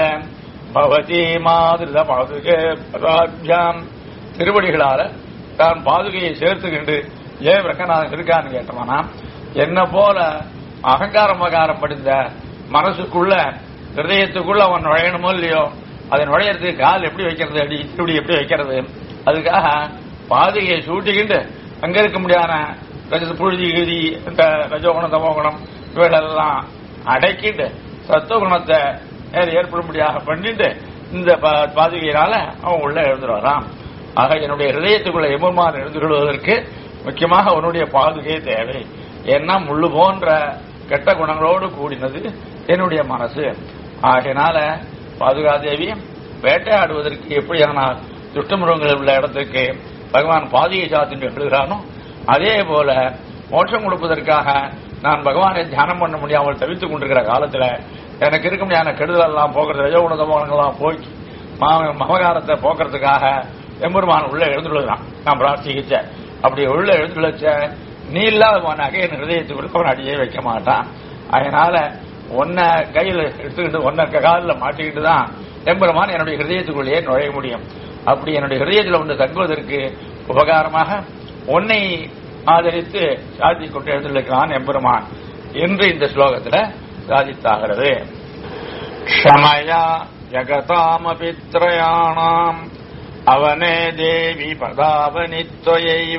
பவதி மாதிரித பாதுகே பதாபியாம் திருவடிகளால தான் பாதுகையை சேர்த்துக்கிண்டு ஏன் ரங்கநாதன் இருக்கான்னு கேட்டோம்னா என்ன போல அகங்காரம் மகாரம் படிந்த மனசுக்குள்ள ஹிருதயத்துக்குள்ள அவன் நுழையணுமோ இல்லையோ அதை நுழையறதுக்கு கால் எப்படி வைக்கிறது அடி திருவடி எப்படி வைக்கிறது அதுக்காக பாதுகையை சூட்டிக்கிண்டு அங்க இருக்க முடியாத ரஜ புழுதி கிருதி இந்த ரஜோகுணம் தமோகுணம் இவைகளெல்லாம் அடக்கிட்டு சத்துவகுணத்தை ஏற்படும்படியாக பண்ணிட்டு இந்த பா- பாதுகையினால அவன் உள்ள எழுந்துருவாராம் ஆக என்னுடைய ஹிருதயத்துக்குள்ள எம்பெருமான் எழுந்து கொள்வதற்கு முக்கியமாக அவனுடைய பாதுகை தேவை ஏன்னா முள்ளு போன்ற கெட்ட குணங்களோடு கூடினது என்னுடைய மனசு ஆகையினால பாதுகாதேவி வேட்டையாடுவதற்கு எப்படியானால் துஷ்டமிருகங்கள் உள்ள இடத்துக்கு பகவான் பாதியை சாத்திட்டு எழுதுகிறானோ அதே போல மோட்சம் கொடுப்பதற்காக நான் பகவானை தியானம் பண்ண முடியாமல் தவித்துக் கொண்டிருக்கிற காலத்துல எனக்கு இருக்க முடியாத கெடுதல் எல்லாம் போக்குறது ரஜ உணதமானங்கள்லாம் போக்கி மா- மமகாரத்தை போக்குறதுக்காக எம்பெருமான் உள்ள எழுந்துள்ளதுதான் நான் பிரார்த்திக்கிச்ச அப்படி உள்ள எழுந்துள்ளச்ச நீ இல்லாத போனாக்க என் ஹிருதயத்துக்குள்ள அவன் அடியே வைக்க மாட்டான் அதனால உன்னை கையில் எடுத்துக்கிட்டு உன்னை காலில் மாட்டிக்கிட்டு தான் எம்பெருமான் என்னுடைய ஹிருதயத்துக்குள்ளேயே நுழைய முடியும் அப்படி என்னுடைய ஹிருதயத்தில் ஒன்று தங்குவதற்கு உபகாரமாக உன்னை ஆதரித்து சாதி கொண்டு எழுந்திருக்கிறான் எம்பெருமான் என்று இந்த ஸ்லோகத்தில் சாதித்தாகிறது க்ஷமயா ஜகதாமபி த்ரயாணாம் அவனே தேவி பதாவனித்வயைவ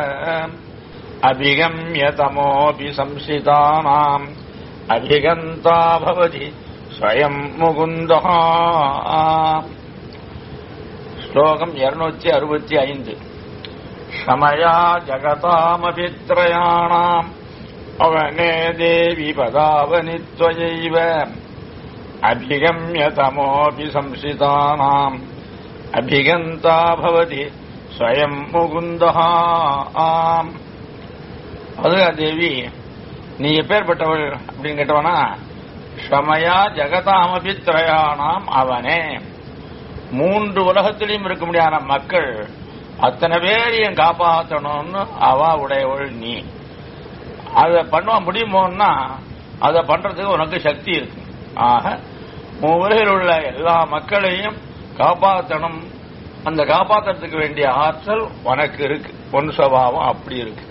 அபிகம்ய தமோபி சம்சிதானாம் அபிகந்தா பவதி ஸ்வயம் முகுந்தா ஸ்லோகம் இருநூத்தி அறுபத்தி ஐந்து க்ஷமயா ஜகதாமபி த்ரயாணாம் அவனே தேவி பதாவனித்வயைவ அபிகம்ய தமோபி சம்சிதானாம் அபிகந்தா பவதி ஸ்வயம் முகுந்தா ஆம் அதுகா தேவி நீ எப்பேற்பட்டவள் அப்படின்னு கேட்டவனா ஷமயா ஜெகதாமபி திரயாணாம் அவனே மூன்று உலகத்திலையும் இருக்க முடியாத மக்கள் அத்தனை பேரையும் காப்பாற்றணும்னு அவ உடையவள் நீ அதை பண்ண முடியுமோன்னா அதை பண்றதுக்கு உனக்கு சக்தி இருக்கு ஆக மூவரில் உள்ள எல்லா மக்களையும் காப்பாற்றணும் அந்த காப்பாற்றுறதுக்கு வேண்டிய ஆற்றல் உனக்கு இருக்கு பொன் சுவாவம் அப்படி இருக்கு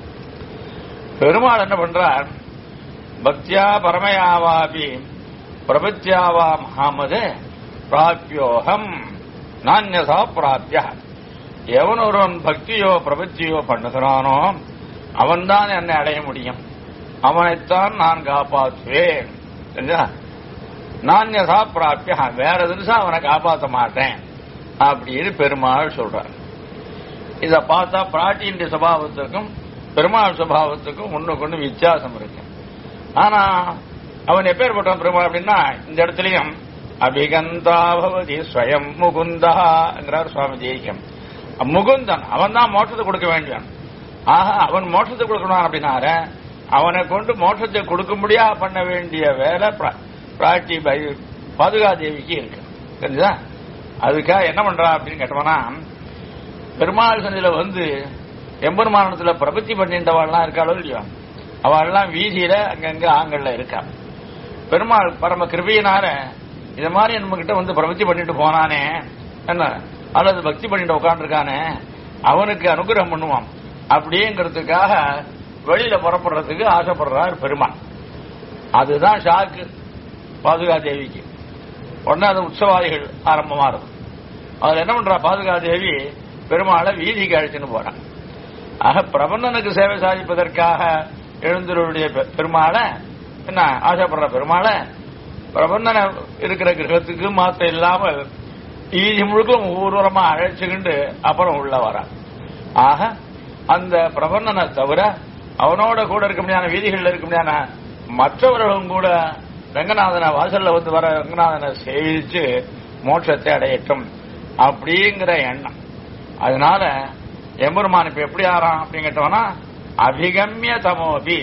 பெருமாள் என்ன பண்றார் பக்தியா பரமயாவாபி பிரபத்தியாவா மகாமது பிராபியோகம் நான்யசா பிராபிய எவன் ஒருவன் பக்தியோ பிரபத்தியோ பண்ணுகிறானோ அவன்தான் என்னை அடைய முடியும் அவனைத்தான் நான் காப்பாற்றுவேன் சரிங்களா? நான்யசா பிராபிய வேற தினசா அவனை காப்பாற்ற மாட்டேன் அப்படின்னு பெருமாள் சொல்றார் இத பார்த்தா பிராட்டியின் சுபாவத்துக்கும் பெருமாள் சுபாவத்துக்கும் ஒண்ணுக்கு ஒண்ணு வித்தியாசம் இருக்கு ஆனா அவன் எப்பேற்பட்டான் பெருமாள் அப்படின்னா இந்த இடத்துலயும் அபிகந்தா பவதி ஸ்வயம் முகுந்தாங்கிறார் சுவாமி தேசியம் முகுந்தன் அவன் தான் மோட்சத்தை கொடுக்க வேண்டியவன் ஆக அவன் மோட்சத்தை கொடுக்கணும் அப்படின்னார அவனை கொண்டு மோட்சத்தை கொடுக்கும்படியா பண்ண வேண்டிய வேலை பிர- பிராட்டி பை- பாதுகாதேவிக்கு இருக்கு தெரிஞ்சுதா அதுக்காக என்ன பண்றா அப்படின்னு கேட்டோம்னா பெருமாள் சந்தில வந்து எம்பெருமானத்துல பிரபத்தி பண்ணிட்டவாள்லாம் இருக்காளோ இல்லையோ அவள்லாம் வீதியில அங்கங்க ஆங்கல்ல இருக்கா பெருமாள் பரம கிருபையினால இது மாதிரி நம்ம கிட்ட வந்து பிரபத்தி பண்ணிட்டு போனானே என்ன அல்லது பக்தி பண்ணிட்டு உட்காந்துருக்கானே அவனுக்கு அனுகிரகம் பண்ணுவான் அப்படிங்கிறதுக்காக வெளியில புறப்படுறதுக்கு ஆசைப்படுறார் பெருமாள் அதுதான் ஷாக்கு பாதுகா தேவிக்கு உடனே அது உற்சவாதிகள் ஆரம்பமாறுது அதுல என்ன பண்றா பாதுகா தேவி பெருமாளை வீதிக்கு அழைச்சுன்னு போறான் ஆக பிரபந்தனுக்கு சேவை சாதிப்பதற்காக எழுந்தருடைய பெ- பெருமாளை என்ன ஆசைப்படுற பெருமாளை பிரபந்தன இருக்கிற கிரகத்துக்கு மாத்திரம் இல்லாமல் வீதி முழுக்க ஊர்வலமா அழைச்சுக்கிண்டு அப்புறம் உள்ள வரான் ஆக அந்த பிரபந்தனை தவிர அவனோட கூட இருக்க முடியாத வீதிகளில் இருக்க முடியாத மற்றவர்களும் கூட ரங்கநாதனை வாசல்ல வந்து வர ரங்கநாதனை சேவிச்சு மோட்சத்தை அடையட்டும் அப்படிங்கிற எண்ணம் அதனால எம்பெருமான் இப்ப எப்படி ஆறான் அப்படின்னு கேட்டவனா அபிகம்ய தமோபி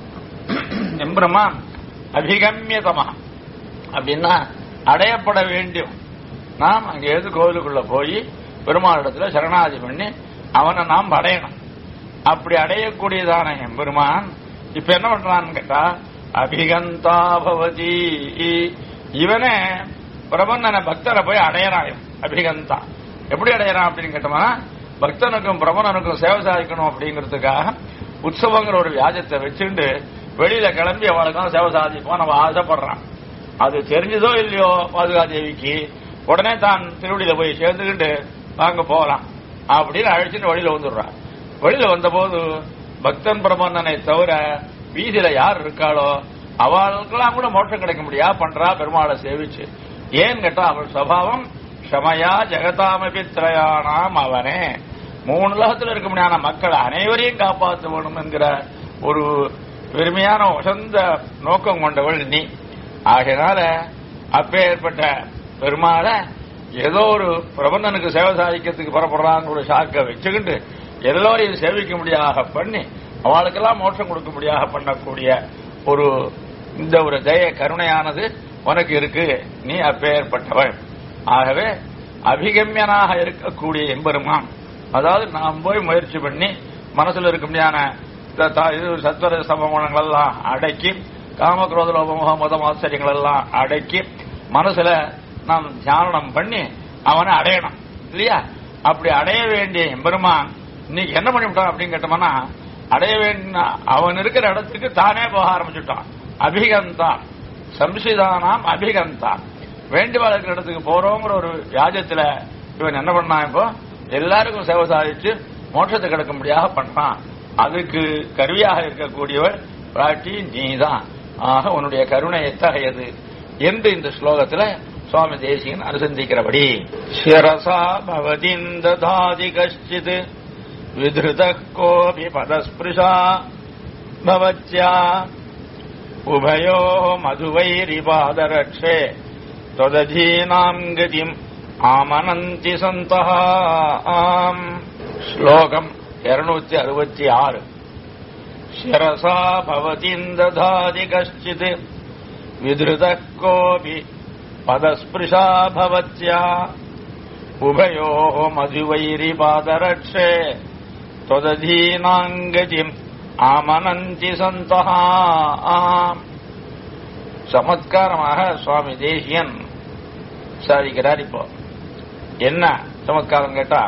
எம்பெருமான் அபிகம்ய தமா அப்படின்னா அடையப்பட வேண்டும் நாம் அங்க எது கோவிலுக்குள்ள போய் பெருமாளிடத்துல சரணாதி பண்ணி அவனை நாம் அடையணும் அப்படி அடையக்கூடியதான எம்பெருமான் இப்ப என்ன பண்றான்னு கேட்டா அபிகந்தா பவதி இவனே பிரபந்தன பக்தரை போய் அடையறான் இவன். அபிகந்தா எப்படி அடையறான் அப்படின்னு கேட்டோம்னா பக்தனுக்கும் பிரபந்தனுக்கும் சேவை சாதிக்கணும் அப்படிங்கிறதுக்காக உற்சவங்கிற ஒரு வியாஜத்தை வச்சுட்டு வெளியில கிளம்பி அவளுக்கும் சேவை சாதிப்போம் நம்ம ஆசைப்படுறான் அது தெரிஞ்சதோ இல்லையோ பாதுகா தேவிக்கு உடனே தான் திருவடியில போய் சேர்ந்துக்கிட்டு வாங்க போகலாம் அப்படின்னு அழைச்சிட்டு வெளியில வந்துடுறான் வெளியில வந்தபோது பக்தன் பிரபந்தனை தவிர வீதியில யார் இருக்காளோ அவளுக்கெல்லாம் கூட மோட்சம் கிடைக்க முடியா பண்றா பெருமாளை சேவிச்சு ஏன்னு கேட்டா அவள் சபாவம் ஷமயா ஜெகதாமபி திரயாணாம் அவனே மூணு உலகத்தில் இருக்க முடியாத மக்கள் அனைவரையும் காப்பாற்ற வேணும் என்கிற ஒரு பெருமையான உசந்த நோக்கம் கொண்டவள் நீ ஆகையினால அப்பேற்பட்ட பெருமாளை ஏதோ ஒரு பிரபந்தனுக்கு சேவை சாதிக்கிறதுக்கு புறப்படுறான்னு ஒரு சாக்கை வச்சுக்கிட்டு எல்லோரையும் சேவிக்க முடியாக பண்ணி அவளுக்கெல்லாம் மோட்சம் கொடுக்க முடியாக பண்ணக்கூடிய ஒரு இந்த ஒரு தய கருணையானது உனக்கு இருக்கு நீ அப்பேற்பட்டவள் ஆகவே அபிகம்யனாக இருக்கக்கூடிய எம்பெருமான் அதாவது நாம் போய் முயற்சி பண்ணி மனசுல இருக்க முடியாத த- த- இது சத்வர சம்பவங்கள் எல்லாம் அடக்கி காமக்ரோத லோபமுக மதம் ஆச்சரியங்கள் எல்லாம் அடக்கி மனசுல நாம் தியானம் பண்ணி அவனை அடையணும் இல்லையா அப்படி அடைய வேண்டிய எம்பெருமான் இன்னைக்கு என்ன பண்ணிவிட்டான் அப்படின்னு கேட்டோம்னா அடைய வேண்டிய அவன் இருக்கிற இடத்துக்கு தானே போக ஆரம்பிச்சுட்டான் அபிகந்தான் சம்சிதானாம் அபிகந்தான் வேண்டுவாள் இருக்கிற இடத்துக்கு போறோங்கிற ஒரு வியாஜத்துல இவன் என்ன பண்ணான் இப்போ எல்லாருக்கும் சேவை சாதிச்சு மோட்சத்தை கிடைக்கும்படியாக பண்றான் அதுக்கு கருவியாக இருக்கக்கூடியவள் பிராட்டி நீதான் ஆக உன்னுடைய கருணை எத்தகையது என்று இந்த ஸ்லோகத்துல சுவாமி தேசியன் அனுசந்திக்கிறபடி சிரசா பவதிந்ததாதி கஷ்டித் விதிருத கோபி பதஸ்பிருஷா பவத்யா உபயோ மதுவைரிபாதரக்ஷே त्वदधीनाम् गतिम् ஆமனந்தி சந்தः ஆம் ஸ்லோகம் இருநூத்தி அறுபத்தி ஆறு शिरसा भवतीम् दधाति कश्चित् विधृतः कोऽपि पदस्पृशा भवत्या उभयोः मधुवैरिपादरक्षे त्वदधीनाम् गतिम् ஆமனந்தி சந்தः ஆம் சமத்காரமாக சுவாமி தேசியன் சாதிக்கிறார் இப்போ என்ன சமத்காரம் கேட்டா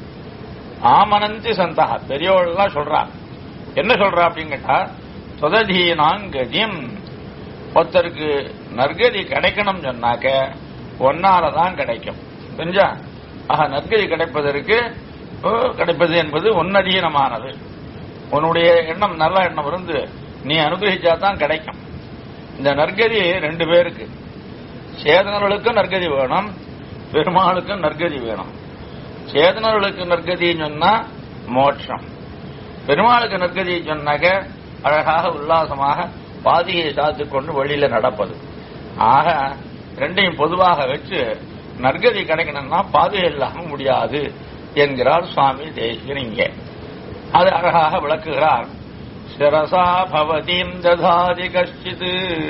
ஆமனந்தி சந்தா பெரியவள்லாம் சொல்றா என்ன சொல்றா அப்படின்னு கேட்டா சுததீனாங்கதியும் ஒருத்தருக்கு நற்கதி கிடைக்கணும் சொன்னாக்க ஒன்னாலதான் கிடைக்கும் புரிஞ்சா ஆக நற்கதி கிடைப்பதற்கு ஓ, கிடைப்பது என்பது உன்னதீனமானது உன்னுடைய எண்ணம் நல்ல எண்ணம் இருந்து நீ அனுகிரகிச்சா தான் கிடைக்கும் இந்த நற்கதி ரெண்டு பேருக்கு சேதனர்களுக்கும் நற்கதி வேணும் பெருமாளுக்கும் நற்கதி வேணும் சேதனர்களுக்கு நற்கதின்னு சொன்னா மோட்சம் பெருமாளுக்கு நற்கதி சொன்னாக்க அழகாக உல்லாசமாக பாதியை சாத்து கொண்டு வெளியில நடப்பது ஆக ரெண்டையும் பொதுவாக வச்சு நற்கதி கிடைக்கணும்னா பாதுகை இல்லாம முடியாது என்கிறார் சுவாமி தேசிகன் இங்கே அது அழகாக விளக்குகிறார் சிரசா பவதீம் ததாதி கஷ்டித்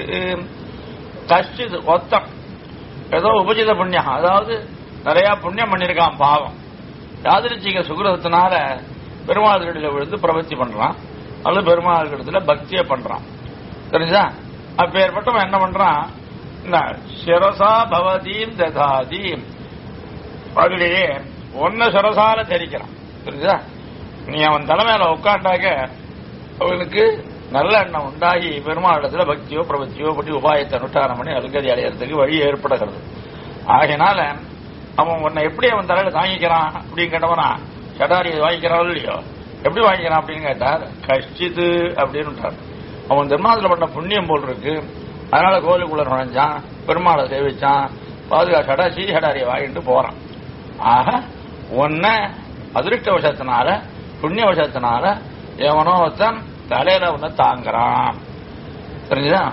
கஷ்டித் ஒத்தம் ஏதோ உபஜித புண்ணியம் அதாவது நிறைய புண்ணியம் பண்ணிருக்கான் பாவம் யாதிருச்சிக சுகிரதத்தினால பெருமாள் திருடியில விழுந்து பிரபத்தி பண்றான் அல்லது பெருமாள் இடத்துல பக்தியை பண்றான் தெரிஞ்சா அப்பேற்பட்டவன் என்ன பண்றான் இந்த சிரசா பவதீம் ததாதீம் பகலிலே ஒன்ன சிரசால தெரிக்கிறான் தெரிஞ்சா நீ அவன் தலைமையில உட்காண்டாக்க அவனுக்கு நல்ல எண்ணம் உண்டாகி பெருமாள் இடத்துல பக்தியோ பிரபத்தியோ பற்றி உபாயத்தை அனுஷ்டானம் பண்ணி அல்கதி அடையறதுக்கு வழி ஏற்படுகிறது ஆகையினால அவன் உன்னை எப்படி அவன் தலையில தாங்கிக்கிறான் அப்படின்னு கேட்டவனா சடாரியை வாங்கிக்கிறான் இல்லையோ எப்படி வாங்கிக்கிறான் அப்படின்னு கேட்டார் கஷ்டித்து அப்படின்னு அவன் திருநாளத்தில் பண்ண புண்ணியம் போல் இருக்கு அதனால கோயிலுக்குள்ள நுழைஞ்சான் பெருமாளை சேவிச்சான் பாதுகா சடா சீ சடாரியை வாங்கிட்டு போறான் ஆக உன்னை அதிருஷ்டவசத்தினால புண்ணியவசத்தினால எவனோ ஒருத்தன் தலையில ஒண்ணு தாங்குறான் தெரிஞ்சுதா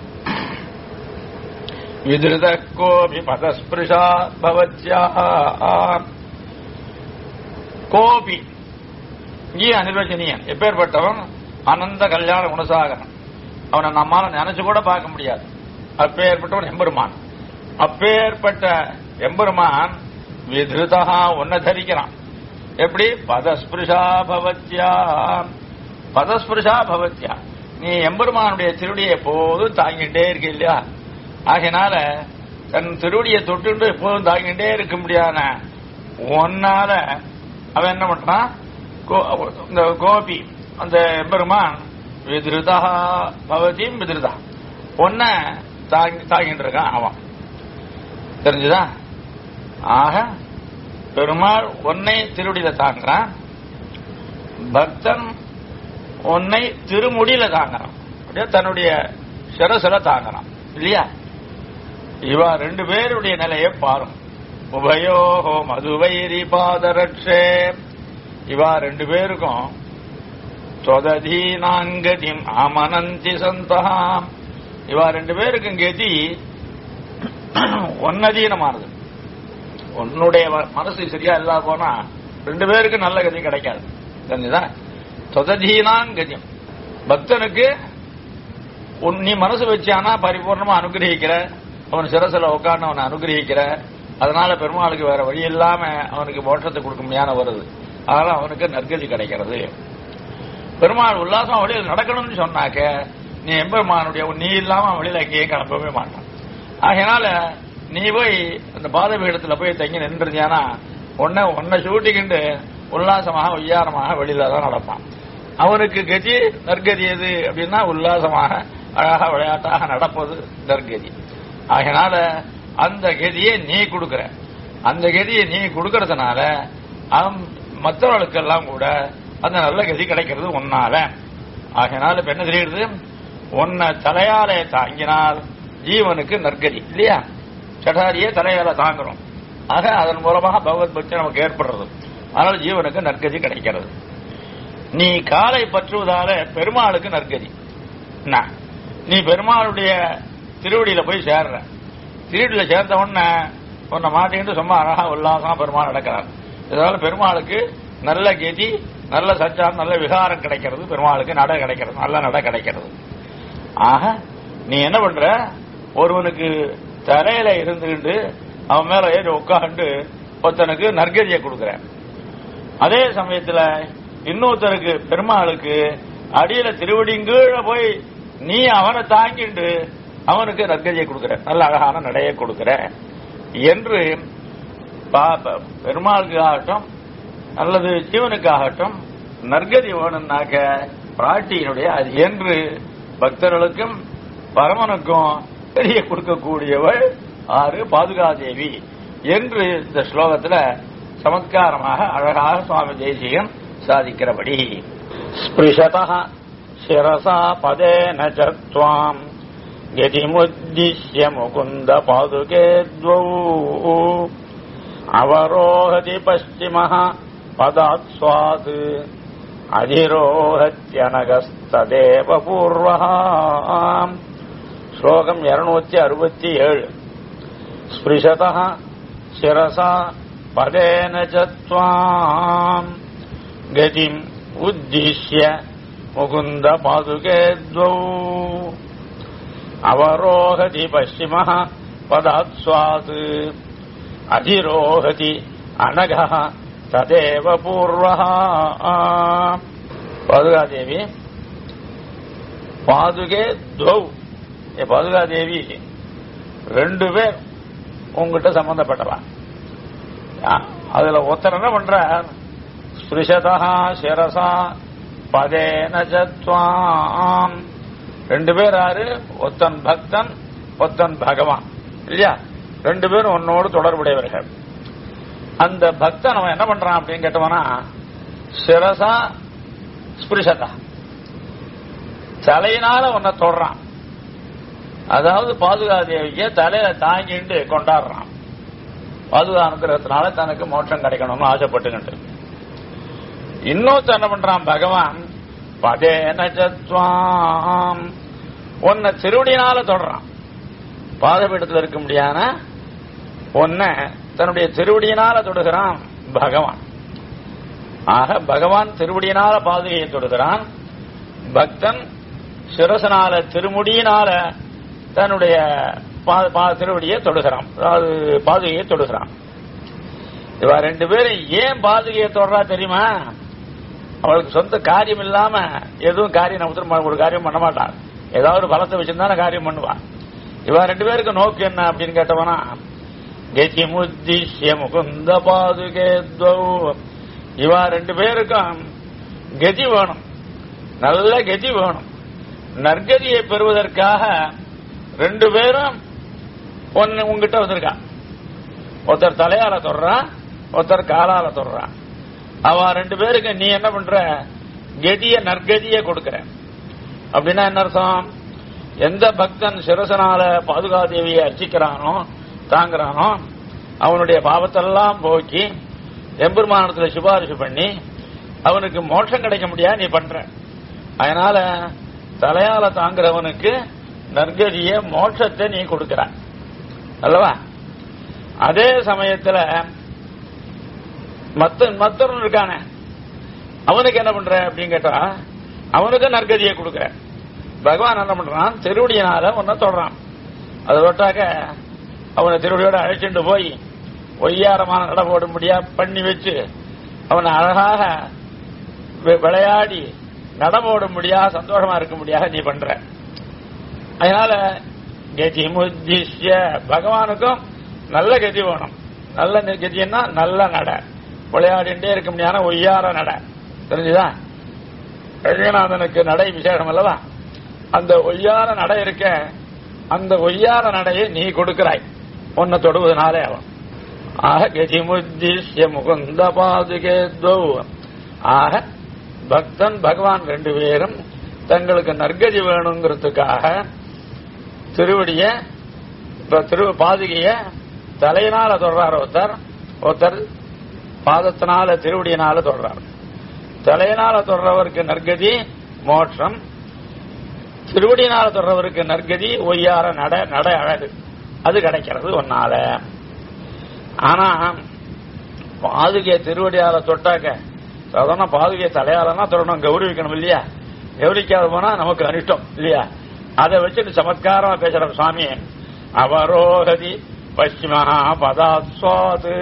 விதிருத கோபி பதஸ்பிருஷா பவத்யா கோபி இங்கே அனிர்வச்சனியன் எப்பேற்பட்டவன் அனந்த கல்யாண குணசாகரன் அவனை நம்மால நினைச்சு கூட பார்க்க முடியாது அப்பேற்பட்டவன் எம்பெருமான் அப்பேற்பட்ட எம்பெருமான் விதிருதா உன்னை தரிக்கிறான் எப்படி பதஸ்பிருஷா பவத்யா பதஸ்பிருஷா பவத்யா நீ எம்பெருமானுடைய திருடியை எப்போதும் தாங்கிட்டே இருக்க இல்லையா ஆகையினால தன் திருடியை தொட்டுண்டு எப்போதும் தாங்கிட்டே இருக்க முடியாத ஒன்னால அவன் என்ன பண்றான் கோ- இந்த கோபி அந்த எம்பெருமான் விதிருதா பவதியும் விதிருதா ஒன்ன தாங்கி தாங்கிட்டு இருக்கான் அவன் தெரிஞ்சுதா ஆக பெருமாள் உன்னை திருடியில தாங்குறான் பக்தன் உன்னை திருமுடியில தாங்குறான் அப்படியே தன்னுடைய சிரசுல தாங்குறான் இல்லையா இவா ரெண்டு பேருடைய நிலையை பாரும் உபயோகோ மதுவைரி பாதரட்சே இவா ரெண்டு பேருக்கும் தொததீனாங்கதிம் அமனந்தி சந்தகாம் இவா ரெண்டு பேருக்கும் கதி ஒன்னதீனமானது உன்னுடைய வ- மனசு சரியா இல்லா போனா ரெண்டு பேருக்கு நல்ல கதி கிடைக்காது தெரிஞ்சுதா தொததீனான் கதியம் பக்தனுக்கு உன் நீ மனசு வச்சானா பரிபூர்ணமா அனுகிரகிக்கிற அவன் சிரசில உட்கார்ந்து அவனை அனுகிரகிக்கிற அதனால பெருமாளுக்கு வேற வழி இல்லாம அவனுக்கு மோட்சத்தை கொடுக்க முடியாத வருது அதனால அவனுக்கு நற்கதி கிடைக்கிறது பெருமாள் உல்லாசம் வழியில் நடக்கணும்னு சொன்னாக்க நீ எம்பெருமானுடைய நீ இல்லாம அவன் வெளியில எங்கேயும் கிளம்பவே மாட்டான் ஆகையினால நீ போய் அந்த பாதபீடத்துல போய் தங்கி நின்றுருந்தியானா உன்னை உன்னை சூட்டிக்கிண்டு உல்லாசமாக உய்யாரமாக வெளியில தான் நடப்பான் அவனுக்கு கதி நற்கதி எது அப்படின்னா உல்லாசமாக அழகா விளையாட்டாக நடப்பது நற்கதி ஆகையினால அந்த கதியை நீ கொடுக்கிற அந்த கதியை நீ கொடுக்கறதுனால அவன் மற்றவர்களுக்கெல்லாம் கூட அந்த நல்ல கதி கிடைக்கிறது உன்னால ஆகையினால இப்ப என்ன தெரியுது உன்னை தலையாலே தாங்கினால் ஜீவனுக்கு நற்கதி இல்லையா சடாரியே தலையால தாங்குறோம் ஆக அதன் மூலமாக பகவத் பக்தி நமக்கு ஏற்படுறது அதனால ஜீவனுக்கு நற்கதி கிடைக்கிறது நீ காலை பற்றுவதால பெருமாளுக்கு நற்கதி என்ன? நீ பெருமாளுடைய திருவடியில போய் சேர்ற திருவடியில சேர்ந்த உடனே உன்னை மாட்டிக்கிட்டு சும்மா அழகா உல்லாசமா பெருமாள் நடக்கிறார் இதனால பெருமாளுக்கு நல்ல கதி நல்ல சச்சாரம் நல்ல விகாரம் கிடைக்கிறது பெருமாளுக்கு நட கிடைக்கிறது நல்ல நட கிடைக்கிறது ஆக நீ என்ன பண்ற ஒருவனுக்கு தலையில இருந்துகிட்டு அவன் மேல ஏறி உட்காந்து ஒருத்தனுக்கு நற்கதியை கொடுக்குற அதே சமயத்துல இன்னொருத்தருக்கு பெருமாளுக்கு அடியில திருவடிங்கீழ போய் நீ அவனை தாங்கிண்டு அவனுக்கு நற்கதியை கொடுக்கிற நல்ல அழகான நடையை கொடுக்கிற என்று பா- ப- பெருமாளுக்கு ஆகட்டும் அல்லது ஜீவனுக்காகட்டும் நற்கதி வேணும்னாக்க பிராட்டியினுடைய அது என்று பக்தர்களுக்கும் பரமனுக்கும் தெரிய கொடுக்கக்கூடியவள் ஆறு பாதுகாதேவி என்று இந்த ஸ்லோகத்துல சமத்காரமாக அழகாக சுவாமி தேசியம் சாதிக்கிறபடி ஸ்பிருஷதः சிரசா பதேன ச त्वाम् यतिमुद्दिश्य मुकुन्द पादुके द्वौ अवरोहति पश्चिमः पदात् स्वात् अधिरोहत्यनगस्तदेव पूर्वः श्लोकम् இருநூத்தி அறுபத்தி ஏழு स्पृशतः शिरसा पदेन च त्वाम् गतिम् उद्दिश्य मुकुन्द पादुके द्वौ अवरोहति पश्चिमः पदात् स्वात् अधिरोहति अनघः तदेव पूर्वः பாதுகாதேவி பாதுகே துவௌ ஏ பாதுகாதேவி ரெண்டு பேர் உங்ககிட்ட சம்பந்தப்பட்டவா ஆ, அதுல ஒருத்தர் என்ன பண்றார் ஸ்பிருஷதா சிரசா பதேன சத்வாம் ரெண்டு பேர் யாரு ஒத்தன் பக்தன் ஒத்தன் பகவான் இல்லையா ரெண்டு பேரும் உன்னோடு தொடர்புடையவர்கள் அந்த பக்தன் அவன் என்ன பண்றான் அப்படின்னு கேட்டவனா சிரசா ஸ்பிருஷதா தலையினால உன்னை தொடுறான் அதாவது பாதுகாதேவிய தலையில தாங்கிட்டு கொண்டாடுறான் பாதுகா அனுக்கிறதுனால தனக்கு மோட்சம் கிடைக்கணும்னு ஆசைப்பட்டுக்கிட்டு இன்னொருத்தர் என்ன பண்றான் பகவான் பதேன சத்வாம் உன்னை திருவடியினால தொடறான் பாதபீடத்தில் இருக்க முடியாத உன்னை தன்னுடைய திருவடியினால தொடுகிறான் பகவான் ஆக பகவான் திருவடியினால பாதுகையை தொடுகிறான் பக்தன் சிரசனால திருமுடியினால தன்னுடைய பா- பா- திருவடியை தொடுகிறான் அதாவது பாதுகையை தொடுகிறான் இவ ரெண்டு பேரும் ஏன் பாதுகையை தொடரா தெரியுமா அவளுக்கு சொந்த காரியம் இல்லாம எதுவும் காரியம் நம்ம ஒரு காரியம் பண்ண மாட்டான் ஏதாவது ஒரு பலத்தை வச்சிருந்தான காரியம் பண்ணுவா இவ ரெண்டு பேருக்கு நோக்கு என்ன அப்படின்னு கேட்டவனா கதி முத்திஷ்ய முகுந்த பாதுகே துவௌ. இவ ரெண்டு பேருக்கும் கதி வேணும் நல்ல கதி வேணும் நற்கதியை பெறுவதற்காக ரெண்டு பேரும் ஒன்னு உங்ககிட்ட வந்திருக்கா ஒருத்தர் தலையால தொடுறான் ஒருத்தர் காலால தொடுறான் அவன் ரெண்டு பேருக்கு நீ என்ன பண்ற கதிய நற்கதிய கொடுக்கற அப்படின்னா என்ன அர்த்தம் எந்த பக்தன் சிரசனால பாதுகாதேவியை அர்ச்சிக்கிறானோ தாங்குறானோ அவனுடைய பாவத்தெல்லாம் போக்கி எம்பெருமானத்துல சிபாரிசு பண்ணி அவனுக்கு மோட்சம் கிடைக்க முடியாது நீ பண்ற அதனால தலையால தாங்குறவனுக்கு நற்கதிய மோட்சத்தை நீ கொடுக்கிற அல்லவா அதே சமயத்துல மத்த மத்தவன் இருக்கானே அவனுக்கு என்ன பண்ற அப்படின்னு கேட்டா அவனுக்கு நற்கதியை கொடுக்கிற பகவான் என்ன பண்றான் திருவடியினால உன்னை தொடறான் அதை விட்டாக்க அவனை திருவடியோட அழைச்சிட்டு போய் ஒய்யாரமான நட போடும்படியா பண்ணி வச்சு அவனை அழகாக வி- விளையாடி நடமோடும்படியா சந்தோஷமா இருக்க முடியாக நீ பண்ற அதனால கதி முத்திஷ்ய பகவானுக்கும் நல்ல கதி வேணும் நல்ல நி- கதின்னா நல்ல நட விளையாடிண்டே இருக்க முடியாத ஒய்யார நட தெரிஞ்சுதா ரங்கநாதனுக்கு நடை விசேஷம் அல்லவா அந்த ஒய்யார நடை இருக்க அந்த ஒய்யார நடையை நீ கொடுக்கிறாய் உன்னை தொடுவதனாலே அவன் ஆக கதிமுத்திஷ்ய முகுந்த பாதுகே துவௌ. ஆக பக்தன் பகவான் ரெண்டு பேரும் தங்களுக்கு நற்கதி வேணுங்கிறதுக்காக திருவடிய இப்ப திரு பாதுகைய தலையினால தொடர்றார் ஒருத்தர் ஒருத்தர் பாதத்தினால திருவடியினால தொடர்றார் தலையினால தொடர்றவருக்கு நற்கதி மோட்சம் திருவடியினால தொடர்றவருக்கு நற்கதி ஒய்யார நட நட அழகு அது கிடைக்கிறது ஒன்னால ஆனா பாதுகைய திருவடியால தொட்டாக்க சாதாரண பாதுகைய தலையாலனா தொடணும் கௌரவிக்கணும் இல்லையா கௌரிக்காத போனா நமக்கு அனிஷ்டம் இல்லையா அதை வச்சுட்டு சமத்காரமா பேசுற சுவாமி அவரோகதி பശ്ചിമ பதாஸ்வாது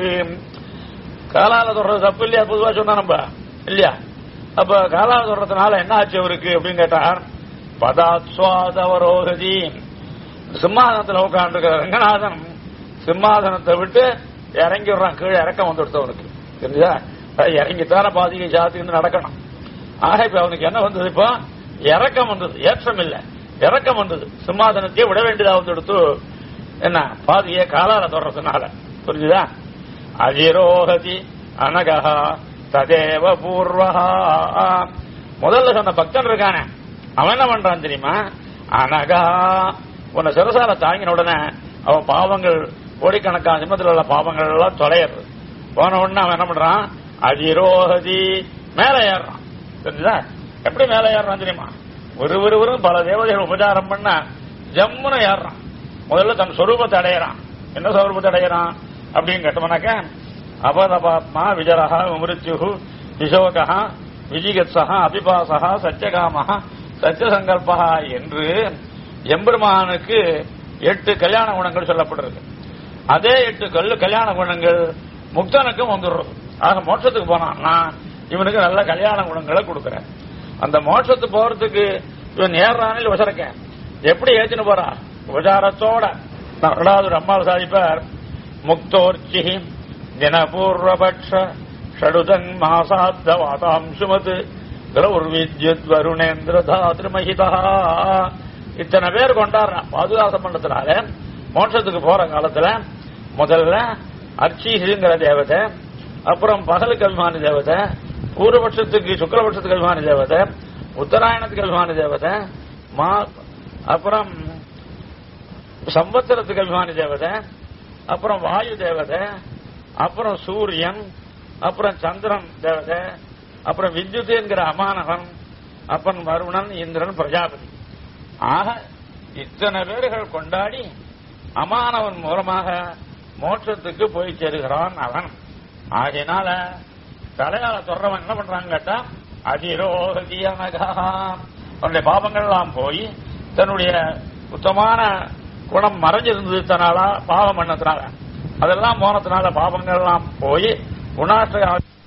காலால தொடர்றது தப்பு இல்லையா பொதுவா சொன்னா நம்ம இல்லையா அப்ப காலால தொடர்றதுனால என்ன ஆச்சு அவருக்கு அப்படின்னு கேட்டார் பதாஸ்வாத அவரோகதி சிம்மாசனத்துல உட்காந்துருக்கிற ரங்கநாதன் சிம்மாசனத்தை விட்டு இறங்கி விடுறான் கீழே இறக்கம் வந்துடுத்து அவனுக்கு தெரிஞ்சா இறங்கித்தான பாதிகை சாத்தின்னு நடக்கணும் ஆக இப்ப அவனுக்கு என்ன வந்தது இப்போ இறக்கம் வந்தது ஏற்றம் இல்ல இறக்கம் வந்தது சிம்மாசனத்தையே விட வேண்டியதா வந்துடுத்து என்ன பாதியை காலால தொடர்றதுனால புரிஞ்சுதா அதிரோகதி அனகா ததேவ பூர்வஹா முதல்ல சொன்ன பக்தன் இருக்கானே அவன் என்ன பண்றான் தெரியுமா அனகா உன்னை சிறசால தாங்கின உடனே அவன் பாவங்கள் கோடிக்கணக்கான நிமிடத்தில் உள்ள பாவங்கள் எல்லாம் தொலையிறது போன உடனே அவன் என்ன பண்றான் அதிரோகதி மேல ஏறுறான் தெரிஞ்சுதா எப்படி மேல ஏறுறான் தெரியுமா ஒரு ஒருவரும் பல தேவதைகள் உபச்சாரம் பண்ண ஜம்முன்னு ஏறுறான் முதல்ல தன் சொரூபத்தை அடையிறான் என்ன சொரூபத்தை அடையிறான் அப்படின்னு கேட்டோம்னாக்க அபதபாத்மா விஜரஹ விமிருத்யு விசோகா விஜிகத்சா அபிபாசா சத்தியகாம சத்தியசங்கல்பா என்று எம்பெருமானுக்கு எட்டு கல்யாண குணங்கள் சொல்லப்பட்டிருக்கு அதே எட்டு கல்லு கல்யாண குணங்கள் முக்தனுக்கும் வந்துடுறது ஆக மோட்சத்துக்கு போனான்னா இவனுக்கு நல்ல கல்யாண குணங்களை கொடுக்குறேன் அந்த மோட்சத்துக்கு போறதுக்கு இவன் ஏறானில் விசரக்க எப்படி ஏத்தின்னு போறா உபச்சாரத்தோட ரெண்டாவது ஒரு அம்மாவை சாதிப்பார் முக்தோர்ச்சி தினபூர்வபக்ஷ ஷடுதன் மாசாத்த வாதாம்சுமத் வித்யுத் வருணேந்திர தாத்ருமஹிதா இத்தனை பேர் கொண்டாடுறான் பாதுகாச மண்டலத்தினால மோட்சத்துக்கு போற காலத்துல முதல்ல அர்ச்சீசிங்கிற தேவதை அப்புறம் பகலுக்கு அபிமானி தேவதை பூர்வபட்சத்துக்கு சுக்லபட்சத்துக்கு அபிமானி தேவதை உத்தராயணத்துக்கு அபிமானி தேவதை மா அப்புறம் சம்பத்திரத்துக்கு அபிமானி தேவதை அப்புறம் வாயு தேவதை அப்புறம் சூரியன் அப்புறம் சந்திரன் தேவதை அப்புறம் வித்யுத் என்கிற அமானவன் அப்புறம் வருணன் இந்திரன் பிரஜாபதி ஆக இத்தனை பேர்கள் கொண்டாடி அமானவன் மூலமாக மோட்சத்துக்கு போய் சேருகிறான் அவன் ஆகையினால தலையால தொடரவன் என்ன பண்றாங்க கேட்டா அதிரோகதியனகா அவனுடைய பாவங்கள் எல்லாம் போய் தன்னுடைய சுத்தமான குணம் மறைஞ்சிருந்தது தனால பாவம் பண்ணதுனால அதெல்லாம் போனதுனால பாவங்கள் எல்லாம் போய் குணாஷ்ட